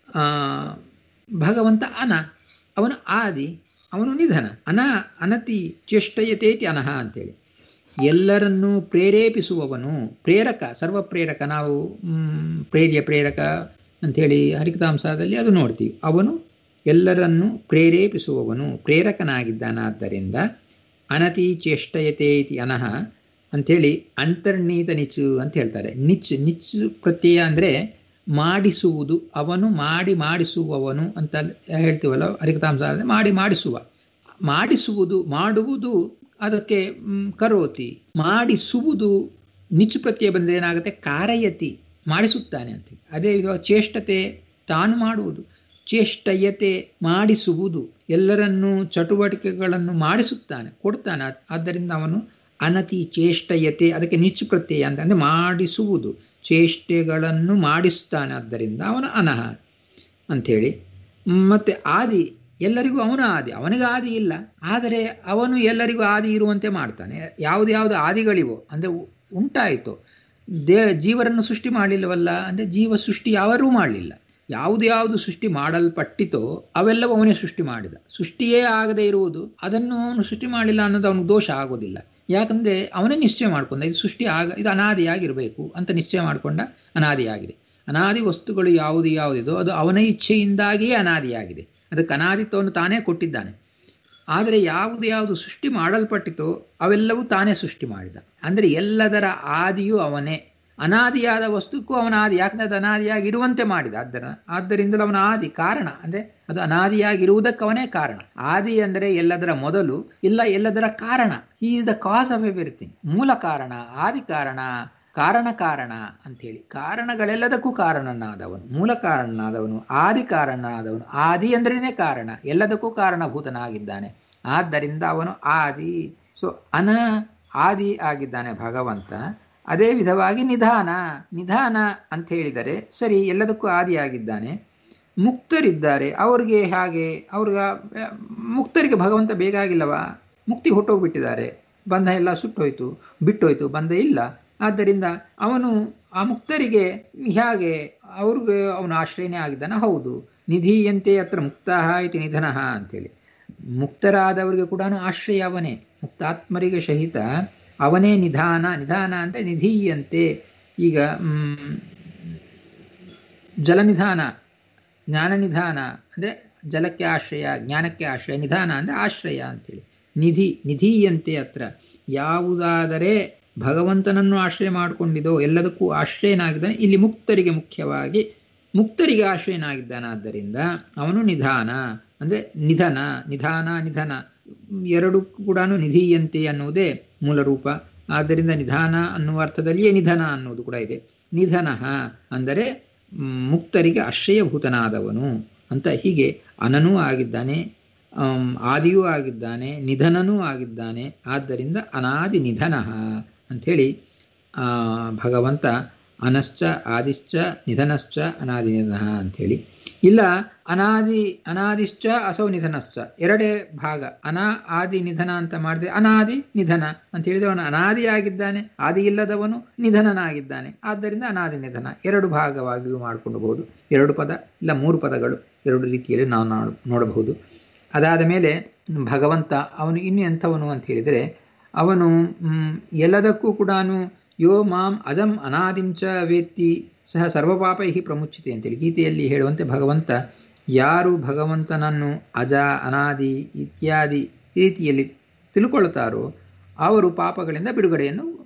ಭಗವಂತ ಅನ ಅವನು ಆದಿ ಅವನು ನಿಧನ ಅನ ಅನತಿ ಚೇಷ್ಟಯತೇತಿ ಅನಹ ಅಂತೇಳಿ ಎಲ್ಲರನ್ನೂ ಪ್ರೇರೇಪಿಸುವವನು ಪ್ರೇರಕ ಸರ್ವ ಪ್ರೇರಕ ನಾವು ಪ್ರೇರ್ಯ ಪ್ರೇರಕ ಅಂಥೇಳಿ ಹರಿಕತಾಂಸದಲ್ಲಿ ಅದು ನೋಡ್ತೀವಿ ಅವನು ಎಲ್ಲರನ್ನೂ ಪ್ರೇರೇಪಿಸುವವನು ಪ್ರೇರಕನಾಗಿದ್ದಾನಾದ್ದರಿಂದ ಅನತಿ ಚೇಷ್ಟಯತೆ ಇತಿ ಅನಹ ಅಂಥೇಳಿ ಅಂತರ್ನೀತ ನಿಚ್ಚು ಅಂತ ಹೇಳ್ತಾರೆ ನಿಚ್ ನಿಚ್ಚು ಪ್ರತ್ಯಯ ಅಂದರೆ ಮಾಡಿಸುವುದು ಅವನು ಮಾಡಿ ಮಾಡಿಸುವವನು ಅಂತ ಹೇಳ್ತೀವಲ್ಲ ಹರಿಕತಾಂಸ ಮಾಡಿ ಮಾಡಿಸುವ ಮಾಡಿಸುವುದು ಮಾಡುವುದು ಅದಕ್ಕೆ ಕರೋತಿ ಮಾಡಿಸುವುದು ನಿಚ್ಚು ಪ್ರತ್ಯಯ ಬಂದರೆ ಏನಾಗುತ್ತೆ ಕಾರಯತಿ ಮಾಡಿಸುತ್ತಾನೆ ಅಂತ ಅದೇ ವಿಧವಾಗಿ ಚೇಷ್ಟತೆ ತಾನು ಮಾಡುವುದು ಚೇಷ್ಟಯತೆ ಮಾಡಿಸುವುದು ಎಲ್ಲರನ್ನೂ ಚಟುವಟಿಕೆಗಳನ್ನು ಮಾಡಿಸುತ್ತಾನೆ ಕೊಡ್ತಾನೆ ಆದ್ದರಿಂದ ಅವನು ಅನತಿ ಚೇಷ್ಟಯತೆ ಅದಕ್ಕೆ ನಿಚ್ಚು ಪ್ರತ್ಯಯ ಅಂತ ಅಂದರೆ ಮಾಡಿಸುವುದು ಚೇಷ್ಟೆಗಳನ್ನು ಮಾಡಿಸ್ತಾನೆ ಆದ್ದರಿಂದ ಅವನು ಅನಹ ಅಂಥೇಳಿ ಮತ್ತು ಆದಿ ಎಲ್ಲರಿಗೂ ಅವನ ಆದಿ ಅವನಿಗೆ ಆದಿ ಇಲ್ಲ ಆದರೆ ಅವನು ಎಲ್ಲರಿಗೂ ಆದಿ ಇರುವಂತೆ ಮಾಡ್ತಾನೆ ಯಾವುದು ಯಾವುದು ಆದಿಗಳಿವೋ ಅಂದರೆ ಉಂಟಾಯಿತು ದೇ ಜೀವರನ್ನು ಸೃಷ್ಟಿ ಮಾಡಲಿಲ್ಲವಲ್ಲ ಅಂದರೆ ಜೀವ ಸೃಷ್ಟಿ ಯಾರೂ ಮಾಡಲಿಲ್ಲ ಯಾವುದು ಯಾವುದು ಸೃಷ್ಟಿ ಮಾಡಲ್ಪಟ್ಟಿತೋ ಅವೆಲ್ಲವೂ ಅವನೇ ಸೃಷ್ಟಿ ಮಾಡಿದ ಸೃಷ್ಟಿಯೇ ಆಗದೇ ಇರುವುದು ಅದನ್ನು ಅವನು ಸೃಷ್ಟಿ ಮಾಡಲಿಲ್ಲ ಅನ್ನೋದು ಅವನಿಗೆ ದೋಷ ಆಗೋದಿಲ್ಲ ಯಾಕಂದರೆ ಅವನೇ ನಿಶ್ಚಯ ಮಾಡ್ಕೊಂಡ ಇದು ಸೃಷ್ಟಿ ಆಗ ಇದು ಅನಾದಿಯಾಗಿರಬೇಕು ಅಂತ ನಿಶ್ಚಯ ಮಾಡಿಕೊಂಡ ಅನಾದಿಯಾಗಿದೆ ಅನಾದಿ ವಸ್ತುಗಳು ಯಾವುದು ಯಾವುದಿದೋ ಅದು ಅವನ ಇಚ್ಛೆಯಿಂದಾಗಿಯೇ ಅನಾದಿಯಾಗಿದೆ ಅದಕ್ಕೆ ಅನಾದಿತ್ವವನ್ನು ತಾನೇ ಕೊಟ್ಟಿದ್ದಾನೆ ಆದರೆ ಯಾವುದು ಯಾವುದು ಸೃಷ್ಟಿ ಮಾಡಲ್ಪಟ್ಟಿತೋ ಅವೆಲ್ಲವೂ ತಾನೇ ಸೃಷ್ಟಿ ಮಾಡಿದ ಅಂದರೆ ಎಲ್ಲದರ ಆದಿಯೂ ಅವನೇ ಅನಾದಿಯಾದ ವಸ್ತುಕ್ಕೂ ಅವನ ಆದಿ ಯಾಕಂದರೆ ಅದು ಅನಾದಿಯಾಗಿ ಇರುವಂತೆ ಮಾಡಿದ ಅದರ ಆದ್ದರಿಂದಲೂ ಅವನ ಆದಿ ಕಾರಣ ಅಂದರೆ ಅದು ಅನಾದಿಯಾಗಿರುವುದಕ್ಕೆ ಅವನೇ ಕಾರಣ ಆದಿ ಅಂದರೆ ಎಲ್ಲದರ ಮೊದಲು ಇಲ್ಲ ಎಲ್ಲದರ ಕಾರಣ ಈ is the cause of everything ಮೂಲ ಕಾರಣ ಆದಿ ಕಾರಣ ಕಾರಣ ಕಾರಣ ಅಂಥೇಳಿ ಕಾರಣಗಳೆಲ್ಲದಕ್ಕೂ ಕಾರಣನಾದವನು ಮೂಲ ಕಾರಣನಾದವನು ಆದಿ ಕಾರಣನಾದವನು ಆದಿ ಅಂದ್ರೇ ಕಾರಣ ಎಲ್ಲದಕ್ಕೂ ಕಾರಣಭೂತನಾಗಿದ್ದಾನೆ ಆದ್ದರಿಂದ ಅವನು ಆದಿ ಸೊ ಅನ ಆದಿ ಆಗಿದ್ದಾನೆ ಭಗವಂತ ಅದೇ ವಿಧವಾಗಿ ನಿಧಾನ ನಿಧಾನ ಅಂತ ಹೇಳಿದರೆ ಸರಿ ಎಲ್ಲದಕ್ಕೂ ಆದಿಯಾಗಿದ್ದಾನೆ ಮುಕ್ತರಿದ್ದಾರೆ ಅವ್ರಿಗೆ ಹಾಗೆ ಅವ್ರಿಗೆ ಮುಕ್ತರಿಗೆ ಭಗವಂತ ಬೇಕಾಗಿಲ್ಲವಾ ಮುಕ್ತಿ ಹೊಟ್ಟೋಗ್ಬಿಟ್ಟಿದ್ದಾರೆ ಬಂಧ ಎಲ್ಲ ಸುಟ್ಟೋಯ್ತು ಬಿಟ್ಟೋಯ್ತು ಬಂಧ ಇಲ್ಲ ಆದ್ದರಿಂದ ಅವನು ಆ ಮುಕ್ತರಿಗೆ ಹೇಗೆ ಅವ್ರಿಗೆ ಅವನು ಆಶ್ರಯನೇ ಆಗಿದ್ದಾನೆ ಹೌದು ನಿಧಿಯಂತೆ ಅತ್ರ ಮುಕ್ತಾಹ ಇತಿ ನಿಧನಃ ಅಂತೇಳಿ ಮುಕ್ತರಾದವರಿಗೆ ಕೂಡ ಆಶ್ರಯ ಅವನೇ ಮುಕ್ತಾತ್ಮರಿಗೆ ಸಹಿತ ಅವನೇ ನಿಧಾನ ನಿಧಾನ ಅಂತ ನಿಧೀಯಂತೆ ಈಗ ಜಲನಿಧಾನ ಜ್ಞಾನ ನಿಧಾನ ಅಂದರೆ ಜಲಕ್ಕೆ ಆಶ್ರಯ ಜ್ಞಾನಕ್ಕೆ ಆಶ್ರಯ ನಿಧಾನ ಅಂದರೆ ಆಶ್ರಯ ಅಂತೇಳಿ ನಿಧಿ ನಿಧೀಯಂತೆ ಹತ್ರ ಯಾವುದಾದರೆ ಭಗವಂತನನ್ನು ಆಶ್ರಯ ಮಾಡಿಕೊಂಡಿದೋ ಎಲ್ಲದಕ್ಕೂ ಆಶ್ರಯನಾಗಿದ್ದಾನೆ ಇಲ್ಲಿ ಮುಕ್ತರಿಗೆ ಮುಖ್ಯವಾಗಿ ಮುಕ್ತರಿಗೆ ಆಶ್ರಯನಾಗಿದ್ದಾನಾದ್ದರಿಂದ ಅವನು ನಿಧಾನ ಅಂದರೆ ನಿಧನ ನಿಧಾನ ನಿಧನ ಎರಡು ಕೂಡ ನಿಧೀಯಂತೆ ಅನ್ನುವುದೇ ಮೂಲ ರೂಪ ಆದ್ದರಿಂದ ನಿಧಾನ ಅನ್ನುವ ಅರ್ಥದಲ್ಲಿಯೇ ನಿಧನ ಅನ್ನುವುದು ಕೂಡ ಇದೆ ನಿಧನ ಅಂದರೆ ಮುಕ್ತರಿಗೆ ಆಶ್ರಯಭೂತನಾದವನು ಅಂತ ಹೀಗೆ ಅನನೂ ಆಗಿದ್ದಾನೆ ಆದಿಯೂ ಆಗಿದ್ದಾನೆ ನಿಧನನೂ ಆಗಿದ್ದಾನೆ ಆದ್ದರಿಂದ ಅನಾದಿ ನಿಧನ ಅಂಥೇಳಿ ಭಗವಂತ ಅನಶ್ಚ ಆದಿಶ್ಚ ನಿಧನಶ್ಚ ಅನಾದಿ ನಿಧನ ಅಂಥೇಳಿ ಇಲ್ಲ ಅನಾದಿ ಅನಾದಿಶ್ಚ ಅಸೌ ನಿಧನಶ್ಚ ಎರಡೇ ಭಾಗ ಅನಾ ಆದಿ ನಿಧನ ಅಂತ ಮಾಡಿದ್ರೆ ಅನಾದಿ ನಿಧನ ಅಂತ ಹೇಳಿದ್ರೆ ಅವನು ಅನಾದಿಯಾಗಿದ್ದಾನೆ ಆದಿ ಇಲ್ಲದವನು ನಿಧನನಾಗಿದ್ದಾನೆ ಆದ್ದರಿಂದ ಅನಾದಿ ನಿಧನ ಎರಡು ಭಾಗವಾಗಿಯೂ ಮಾಡಿಕೊಂಡಬಹುದು ಎರಡು ಪದ ಇಲ್ಲ ಮೂರು ಪದಗಳು ಎರಡು ರೀತಿಯಲ್ಲಿ ನಾವು ನೋಡಬಹುದು ಅದಾದ ಮೇಲೆ ಭಗವಂತ ಅವನು ಇನ್ನು ಎಂಥವನು ಅಂತ ಹೇಳಿದರೆ ಅವನು ಎಲ್ಲದಕ್ಕೂ ಕೂಡ ಯೋ ಮಾಂ ಅಜಂ ಅನಾದಿಂಚ ವೇತ್ತಿ ಸಹ ಸರ್ವಪಾಪೈ ಪ್ರಮುಚ್ಯತೆ ಅಂತೇಳಿ ಗೀತೆಯಲ್ಲಿ ಹೇಳುವಂತೆ ಭಗವಂತ ಯಾರು ಭಗವಂತನನ್ನು ಅಜ ಅನಾದಿ ಇತ್ಯಾದಿ ರೀತಿಯಲ್ಲಿ ತಿಳ್ಕೊಳ್ತಾರೋ ಅವರು ಪಾಪಗಳಿಂದ ಬಿಡುಗಡೆಯನ್ನು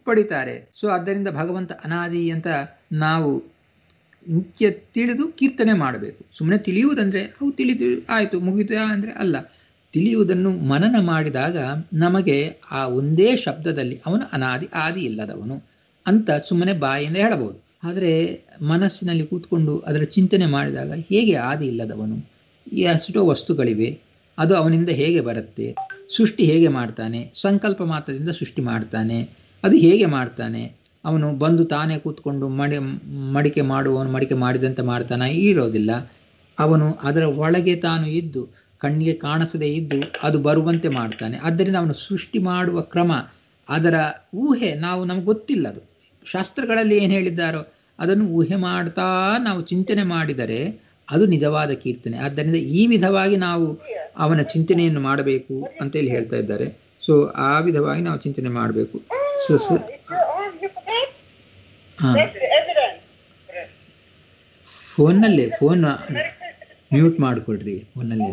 ಮುಟ್ಪಡಿತಾರೆ ಸೊ ಆದ್ದರಿಂದ ಭಗವಂತ ಅನಾದಿ ಅಂತ ನಾವು ನಿತ್ಯ ತಿಳಿದು ಕೀರ್ತನೆ ಮಾಡಬೇಕು ಸುಮ್ಮನೆ ತಿಳಿಯುವುದಂದ್ರೆ ಅವು ತಿಳಿದು ಆಯಿತು ಮುಗಿತ ಅಂದರೆ ಅಲ್ಲ ತಿಳಿಯುವುದನ್ನು ಮನನ ಮಾಡಿದಾಗ ನಮಗೆ ಆ ಒಂದೇ ಶಬ್ದದಲ್ಲಿ ಅವನು ಅನಾದಿ ಆದಿ ಇಲ್ಲದವನು ಅಂತ ಸುಮ್ಮನೆ ಬಾಯಿಂದ ಹೇಳಬಹುದು ಆದರೆ ಮನಸ್ಸಿನಲ್ಲಿ ಕೂತ್ಕೊಂಡು ಅದರ ಚಿಂತನೆ ಮಾಡಿದಾಗ ಹೇಗೆ ಆದಿ ಇಲ್ಲದವನು ಎಷ್ಟೋ ವಸ್ತುಗಳಿವೆ ಅದು ಅವನಿಂದ ಹೇಗೆ ಬರುತ್ತೆ ಸೃಷ್ಟಿ ಹೇಗೆ ಮಾಡ್ತಾನೆ ಸಂಕಲ್ಪ ಮಾತ್ರದಿಂದ ಸೃಷ್ಟಿ ಮಾಡ್ತಾನೆ ಅದು ಹೇಗೆ ಮಾಡ್ತಾನೆ ಅವನು ಬಂದು ತಾನೇ ಕೂತ್ಕೊಂಡು ಮಡಿ ಮಡಿಕೆ ಮಾಡುವವನು ಮಡಿಕೆ ಮಾಡಿದಂತೆ ಮಾಡ್ತಾನೆ ಇರೋದಿಲ್ಲ ಅವನು ಅದರ ಒಳಗೆ ತಾನು ಇದ್ದು ಕಣ್ಣಿಗೆ ಕಾಣಿಸದೇ ಇದ್ದು ಅದು ಬರುವಂತೆ ಮಾಡ್ತಾನೆ ಆದ್ದರಿಂದ ಅವನು ಸೃಷ್ಟಿ ಮಾಡುವ ಕ್ರಮ ಅದರ ಊಹೆ ನಾವು ನಮಗೆ ಗೊತ್ತಿಲ್ಲ ಅದು ಶಾಸ್ತ್ರಗಳಲ್ಲಿ ಏನು ಹೇಳಿದ್ದಾರೋ ಅದನ್ನು ಊಹೆ ಮಾಡ್ತಾ ನಾವು ಚಿಂತನೆ ಮಾಡಿದರೆ ಅದು ನಿಜವಾದ ಕೀರ್ತನೆ ಆದ್ದರಿಂದ ಈ ವಿಧವಾಗಿ ನಾವು ಅವನ ಚಿಂತನೆಯನ್ನು ಮಾಡಬೇಕು ಅಂತೇಳಿ ಹೇಳ್ತಾ ಇದ್ದಾರೆ ಸೊ ಆ ವಿಧವಾಗಿ ನಾವು ಚಿಂತನೆ ಮಾಡಬೇಕು so Oh, it's on. You forget? ಹಾಂ That's the evidence. ಫೋನ್ನಲ್ಲೇ ಫೋನ್ ಮ್ಯೂಟ್ ಮಾಡಿಕೊಡ್ರಿ ಫೋನಲ್ಲಿ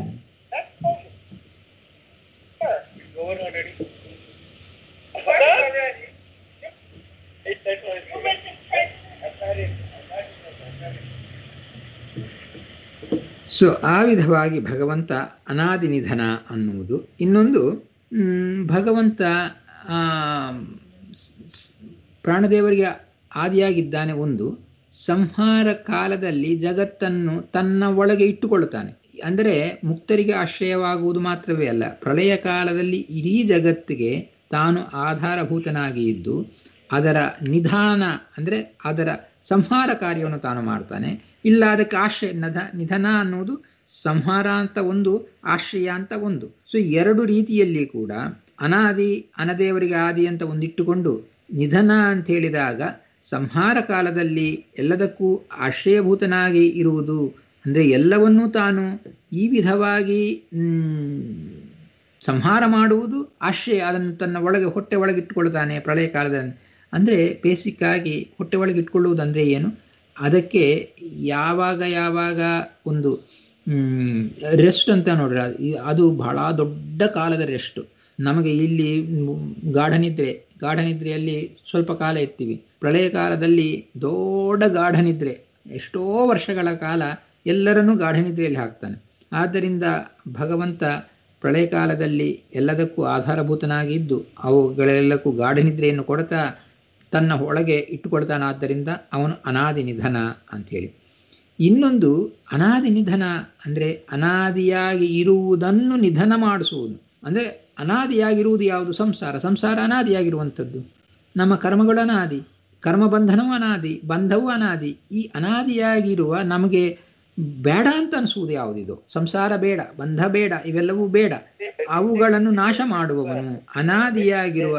ಸೊ ಆ ವಿಧವಾಗಿ ಭಗವಂತ ಅನಾದಿ ನಿಧನ ಅನ್ನುವುದು ಇನ್ನೊಂದು ಮ್, ಭಗವಂತ ಆ, ಸ್- ಸ್- ಪ್ರಾಣದೇವರಿಗೆ ಆದಿಯಾಗಿದ್ದಾನೆ ಒಂದು ಸಂಹಾರ ಕಾಲದಲ್ಲಿ ಜಗತ್ತನ್ನು ತನ್ನ ಒಳಗೆ ಇಟ್ಟುಕೊಳ್ಳುತ್ತಾನೆ ಅಂದರೆ ಮುಕ್ತರಿಗೆ ಆಶ್ರಯವಾಗುವುದು ಮಾತ್ರವೇ ಅಲ್ಲ ಪ್ರಳಯ ಕಾಲದಲ್ಲಿ ಇಡೀ ಜಗತ್ತಿಗೆ ತಾನು ಆಧಾರಭೂತನಾಗಿ ಇದ್ದು ಅದರ ನಿಧಾನ ಅಂದರೆ ಅದರ ಸಂಹಾರ ಕಾರ್ಯವನ್ನು ತಾನು ಮಾಡ್ತಾನೆ ಇಲ್ಲ ಅದಕ್ಕೆ ಆಶ್ರಯ ನಧ ನಿಧನ ಅನ್ನೋದು ಸಂಹಾರ ಅಂತ ಒಂದು ಆಶ್ರಯ ಅಂತ ಒಂದು ಸೊ ಎರಡು ರೀತಿಯಲ್ಲಿ ಕೂಡ ಅನಾದಿ ಅನದೇವರಿಗೆ ಆದಿ ಅಂತ ಒಂದಿಟ್ಟುಕೊಂಡು ನಿಧನ ಅಂತ ಹೇಳಿದಾಗ ಸಂಹಾರ ಕಾಲದಲ್ಲಿ ಎಲ್ಲದಕ್ಕೂ ಆಶ್ರಯಭೂತನಾಗಿ ಇರುವುದು ಅಂದರೆ ಎಲ್ಲವನ್ನೂ ತಾನು ಈ ವಿಧವಾಗಿ ಮ್, ಸಂಹಾರ ಮಾಡುವುದು ಆಶ್ರಯ ಅದನ್ನು ತನ್ನ ಒಳಗೆ ಹೊಟ್ಟೆ ಒಳಗೆ ಇಟ್ಟುಕೊಳ್ತಾನೆ ಪ್ರಳಯ ಕಾಲದಲ್ಲಿ ಅಂದರೆ ಬೇಸಿಕ್ ಆಗಿ ಹೊಟ್ಟೆ ಒಳಗೆ ಇಟ್ಕೊಳ್ಳುವುದಂದರೆ ಏನು ಅದಕ್ಕೆ ಯಾವಾಗ ಯಾವಾಗ ಒಂದು ರೆಸ್ಟ್ ಅಂತ ನೋಡ್ರಿ ಅದು- ಈ- ಅದು ಬಹಳ ದೊಡ್ಡ ಕಾಲದ ರೆಸ್ಟ್ ನಮಗೆ ಇಲ್ಲಿ ಮ್, ಗಾಢನಿದ್ರೆ ಗಾಢನಿದ್ರೆಯಲ್ಲಿ ಸ್ವಲ್ಪ ಕಾಲ ಇರ್ತೀವಿ ಪ್ರಳಯ ಕಾಲದಲ್ಲಿ ದೊಡ್ಡ ಗಾಢನಿದ್ರೆ ಎಷ್ಟೋ ವರ್ಷಗಳ ಕಾಲ ಎಲ್ಲರನ್ನೂ ಗಾಢನಿದ್ರೆಯಲ್ಲಿ ಹಾಕ್ತಾನೆ ಆದ್ದರಿಂದ ಭಗವಂತ ಪ್ರಳಯ ಕಾಲದಲ್ಲಿ ಎಲ್ಲದಕ್ಕೂ ಆಧಾರಭೂತನಾಗಿದ್ದು ಅವುಗಳೆಲ್ಲಕ್ಕೂ ಗಾಢನಿದ್ರೆಯನ್ನು ಕೊಡ್ತಾ ತನ್ನ ಒಳಗೆ ಇಟ್ಟುಕೊಳ್ತಾನಾದ್ದರಿಂದ ಅವನು ಅನಾದಿ ನಿಧನ ಅಂಥೇಳಿ ಇನ್ನೊಂದು ಅನಾದಿ ನಿಧನ ಅಂದರೆ ಅನಾದಿಯಾಗಿ ಇರುವುದನ್ನು ನಿಧನ ಮಾಡಿಸುವುದು ಅಂದರೆ ಅನಾದಿಯಾಗಿರುವುದು ಯಾವುದು ಸಂಸಾರ ಸಂಸಾರ ಅನಾದಿಯಾಗಿರುವಂಥದ್ದು ನಮ್ಮ ಕರ್ಮಗಳು ಅನಾದಿ ಕರ್ಮಬಂಧನವೂ ಅನಾದಿ ಬಂಧವೂ ಅನಾದಿ ಈ ಅನಾದಿಯಾಗಿರುವ ನಮಗೆ ಬೇಡ ಅಂತ ಅನಿಸುವುದು ಯಾವುದಿದು ಸಂಸಾರ ಬೇಡ ಬಂಧ ಬೇಡ ಇವೆಲ್ಲವೂ ಬೇಡ ಅವುಗಳನ್ನು ನಾಶ ಮಾಡುವವನು ಅನಾದಿಯಾಗಿರುವ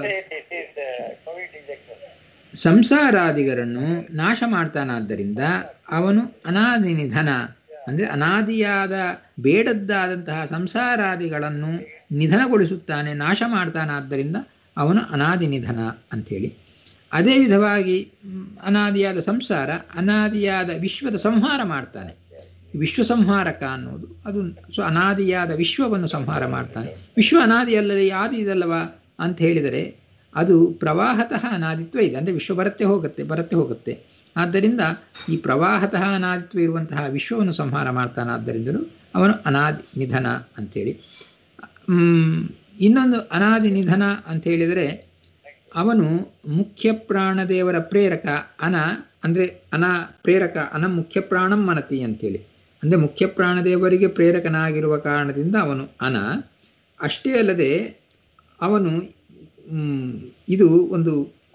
ಸಂಸಾರಾದಿಗರನ್ನು ನಾಶ ಮಾಡ್ತಾನಾದ್ದರಿಂದ ಅವನು ಅನಾದಿ ನಿಧನ ಅಂದರೆ ಅನಾದಿಯಾದ ಬೇಡದ್ದಾದಂತಹ ಸಂಸಾರಾದಿಗಳನ್ನು ನಿಧನಗೊಳಿಸುತ್ತಾನೆ ನಾಶ ಮಾಡ್ತಾನಾದ್ದರಿಂದ ಅವನು ಅನಾದಿ ನಿಧನ ಅಂಥೇಳಿ ಅದೇ ವಿಧವಾಗಿ ಮ್, ಅನಾದಿಯಾದ ಸಂಸಾರ ಅನಾದಿಯಾದ ವಿಶ್ವದ ಸಂಹಾರ ಮಾಡ್ತಾನೆ ವಿಶ್ವ ಸಂಹಾರಕ ಅನ್ನೋದು ಅದು ಸೊ ಅನಾದಿಯಾದ ವಿಶ್ವವನ್ನು ಸಂಹಾರ ಮಾಡ್ತಾನೆ ವಿಶ್ವ ಅನಾದಿ ಅಲ್ಲದೆ ಆದಿ ಇದಲ್ಲವಾ ಅಂತ ಹೇಳಿದರೆ ಅದು ಪ್ರವಾಹತಃ ಅನಾದಿತ್ವ ಇದೆ ಅಂದರೆ ವಿಶ್ವ ಬರುತ್ತೆ ಹೋಗುತ್ತೆ ಬರುತ್ತೆ ಹೋಗುತ್ತೆ ಆದ್ದರಿಂದ ಈ ಪ್ರವಾಹತಃ ಅನಾದಿತ್ವ ಇರುವಂತಹ ವಿಶ್ವವನ್ನು ಸಂಹಾರ ಮಾಡ್ತಾನಾದ್ದರಿಂದಲೂ ಅವನು ಅನಾದಿ ನಿಧನ ಅಂಥೇಳಿ ಮ್, ಇನ್ನೊಂದು ಅನಾದಿ ನಿಧನ ಅಂತ ಹೇಳಿದರೆ ಅವನು ಮುಖ್ಯ ಪ್ರಾಣದೇವರ ಪ್ರೇರಕ ಅನ ಅಂದರೆ ಅನ ಪ್ರೇರಕ ಅನ ಮುಖ್ಯ ಪ್ರಾಣಂ ಮನತಿ ಅಂತೇಳಿ ಅಂದರೆ ಮುಖ್ಯ ಪ್ರಾಣದೇವರಿಗೆ ಪ್ರೇರಕನಾಗಿರುವ ಕಾರಣದಿಂದ ಅವನು ಅನ ಅಷ್ಟೇ ಅಲ್ಲದೆ ಅವನು ಮ್, ಇದು ಒಂದು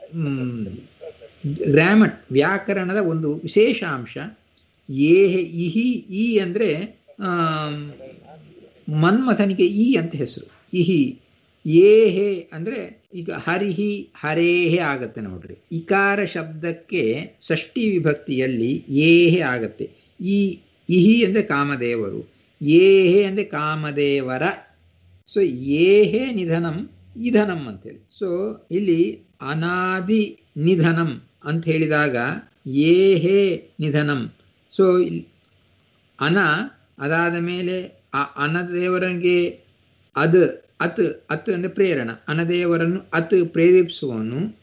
ಗ್ರಾಮಟ್ ವ್ಯಾಕರಣದ ಒಂದು ವಿಶೇಷ ಅಂಶ ಏಹೆ ಇಹಿ ಈ ಅಂದರೆ ಮನ್ಮಥನಿಗೆ ಈ ಅಂತ ಹೆಸರು ಇಹಿ ಏಹೆ ಅಂದರೆ ಈಗ ಹರಿಹಿ ಹರೇಹೆ ಆಗತ್ತೆ ನೋಡ್ರಿ ಇಕಾರ ಶಬ್ದಕ್ಕೆ ಷಷ್ಠಿ ವಿಭಕ್ತಿಯಲ್ಲಿ ಏಹೆ ಆಗತ್ತೆ ಈ ಇಹಿ ಅಂದರೆ ಕಾಮದೇವರು ಏಹೆ ಅಂದರೆ ಕಾಮದೇವರ ಸೊ ಏಹೆ ನಿಧನಂ ಇಧನಂ ಅಂತೇಳಿ ಸೊ ಇಲ್ಲಿ ಅನಾದಿ ನಿಧನಂ ಅಂತ ಹೇಳಿದಾಗ ಏಹೇ ನಿಧನಂ ಸೊ ಅನ ಅದಾದ ಮೇಲೆ ಆ ಅನದೇವರಿಗೆ ಅದ್ ಅತ್ ಅತ್ ಅಂದರೆ ಪ್ರೇರಣ ಅನದೇವರನ್ನು ಅತ್ ಪ್ರೇರೇಪಿಸುವವನು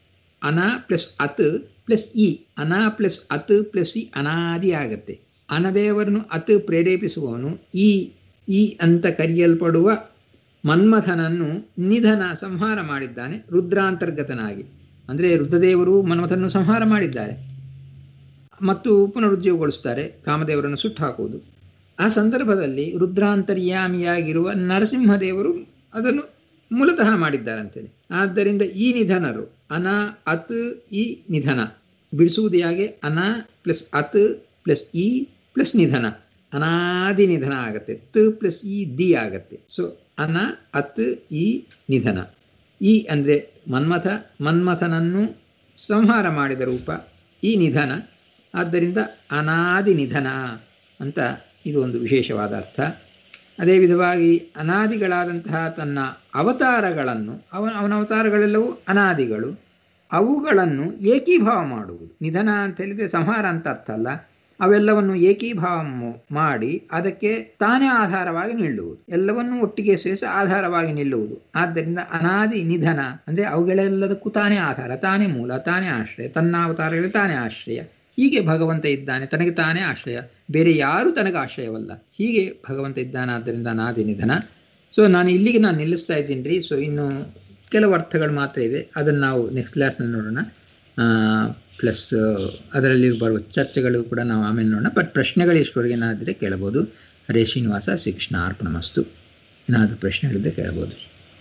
ಅನ ಪ್ಲಸ್ ಅತ್ ಪ್ಲಸ್ ಇ ಅನ ಪ್ಲಸ್ ಅತ್ ಪ್ಲಸ್ ಇ ಅನಾದಿ ಆಗತ್ತೆ ಅನದೇವರನ್ನು ಅತ್ ಪ್ರೇರೇಪಿಸುವವನು ಈ ಈ ಅಂತ ಕರೆಯಲ್ಪಡುವ ಮನ್ಮಥನನ್ನು ನಿಧನ ಸಂಹಾರ ಮಾಡಿದ್ದಾನೆ ರುದ್ರಾಂತರ್ಗತನಾಗಿ ಅಂದರೆ ರುದ್ರದೇವರು ಮನ್ಮಥನನ್ನು ಸಂಹಾರ ಮಾಡಿದ್ದಾರೆ ಮತ್ತು ಪುನರುಜ್ಜೀವಗೊಳಿಸ್ತಾರೆ ಕಾಮದೇವರನ್ನು ಸುಟ್ಟು ಹಾಕುವುದು ಆ ಸಂದರ್ಭದಲ್ಲಿ ರುದ್ರಾಂತರ್ಯಾಮಿಯಾಗಿರುವ ನರಸಿಂಹದೇವರು ಅದನ್ನು ಮೂಲತಃ ಮಾಡಿದ್ದಾರೆ ಅಂತೇಳಿ ಆದ್ದರಿಂದ ಈ ನಿಧನರು ಅನ ಅತ್ ಈ ನಿಧನ ಬಿಡಿಸುವುದು ಹೇಗೆ ಅನ ಪ್ಲಸ್ ಅತ್ ಪ್ಲಸ್ ಇ ಪ್ಲಸ್ ನಿಧನ ಅನಾದಿ ನಿಧನ ಆಗತ್ತೆ ತ್ ಪ್ಲಸ್ ಇ ದಿ ಆಗತ್ತೆ ಸೊ ಅನ ಅತ್ ಈ ನಿಧನ ಈ ಅಂದರೆ ಮನ್ಮಥ ಮನ್ಮಥನನ್ನು ಸಂಹಾರ ಮಾಡಿದ ರೂಪ ಈ ನಿಧನ ಆದ್ದರಿಂದ ಅನಾದಿ ನಿಧನ ಅಂತ ಇದು ಒಂದು ವಿಶೇಷವಾದ ಅರ್ಥ ಅದೇ ವಿಧವಾಗಿ ಅನಾದಿಗಳಾದಂತಹ ತನ್ನ ಅವತಾರಗಳನ್ನು ಅವನ ಅವನ ಅವತಾರಗಳೆಲ್ಲವೂ ಅನಾದಿಗಳು ಅವುಗಳನ್ನು ಏಕೀಭಾವ ಮಾಡುವುದು ನಿಧನ ಅಂತ ಹೇಳಿದರೆ ಸಂಹಾರ ಅಂತ ಅರ್ಥ ಅಲ್ಲ ಅವೆಲ್ಲವನ್ನು ಏಕೀಭಾವ ಮಾಡಿ ಅದಕ್ಕೆ ತಾನೇ ಆಧಾರವಾಗಿ ನಿಲ್ಲುವುದು ಎಲ್ಲವನ್ನೂ ಒಟ್ಟಿಗೆ ಸೇರಿಸಿ ಆಧಾರವಾಗಿ ನಿಲ್ಲುವುದು ಆದ್ದರಿಂದ ಅನಾದಿ ನಿಧನ ಅಂದರೆ ಅವುಗಳೆಲ್ಲದಕ್ಕೂ ತಾನೇ ಆಧಾರ ತಾನೇ ಮೂಲ ತಾನೇ ಆಶ್ರಯ ತನ್ನ ಅವತಾರಗಳಿಗೆ ತಾನೇ ಆಶ್ರಯ ಹೀಗೆ ಭಗವಂತ ಇದ್ದಾನೆ ತನಗೆ ತಾನೇ ಆಶ್ರಯ ಬೇರೆ ಯಾರೂ ತನಗೆ ಆಶ್ರಯವಲ್ಲ ಹೀಗೆ ಭಗವಂತ ಇದ್ದಾನೆ ಆದ್ದರಿಂದ ಅನಾದಿ ನಿಧನ ಸೊ ನಾನು ಇಲ್ಲಿಗೆ ನಾನು ನಿಲ್ಲಿಸ್ತಾ ಇದ್ದೀನಿ ರೀ ಸೊ ಇನ್ನು ಕೆಲವು ಅರ್ಥಗಳು ಮಾತ್ರ ಇದೆ ಅದನ್ನು ನಾವು ನೆಕ್ಸ್ಟ್ ಕ್ಲಾಸ್ನಲ್ಲಿ ನೋಡೋಣ ಪ್ಲಸ್ ಅದರಲ್ಲಿ ಬರುವ ಚರ್ಚೆಗಳು ಕೂಡ ನಾವು ಆಮೇಲೆ ನೋಡೋಣ ಬಟ್ ಪ್ರಶ್ನೆಗಳು ಇಷ್ಟವರೆಗೆ ಏನಾದರೆ ಕೇಳಬಹುದು ಹರೇ ಶ್ರೀನಿವಾಸ ಶ್ರೀಕೃಷ್ಣ ಅರ್ಪಣಮಸ್ತು ಏನಾದರೂ ಪ್ರಶ್ನೆಗಳಿದ್ದರೆ ಕೇಳ್ಬೋದು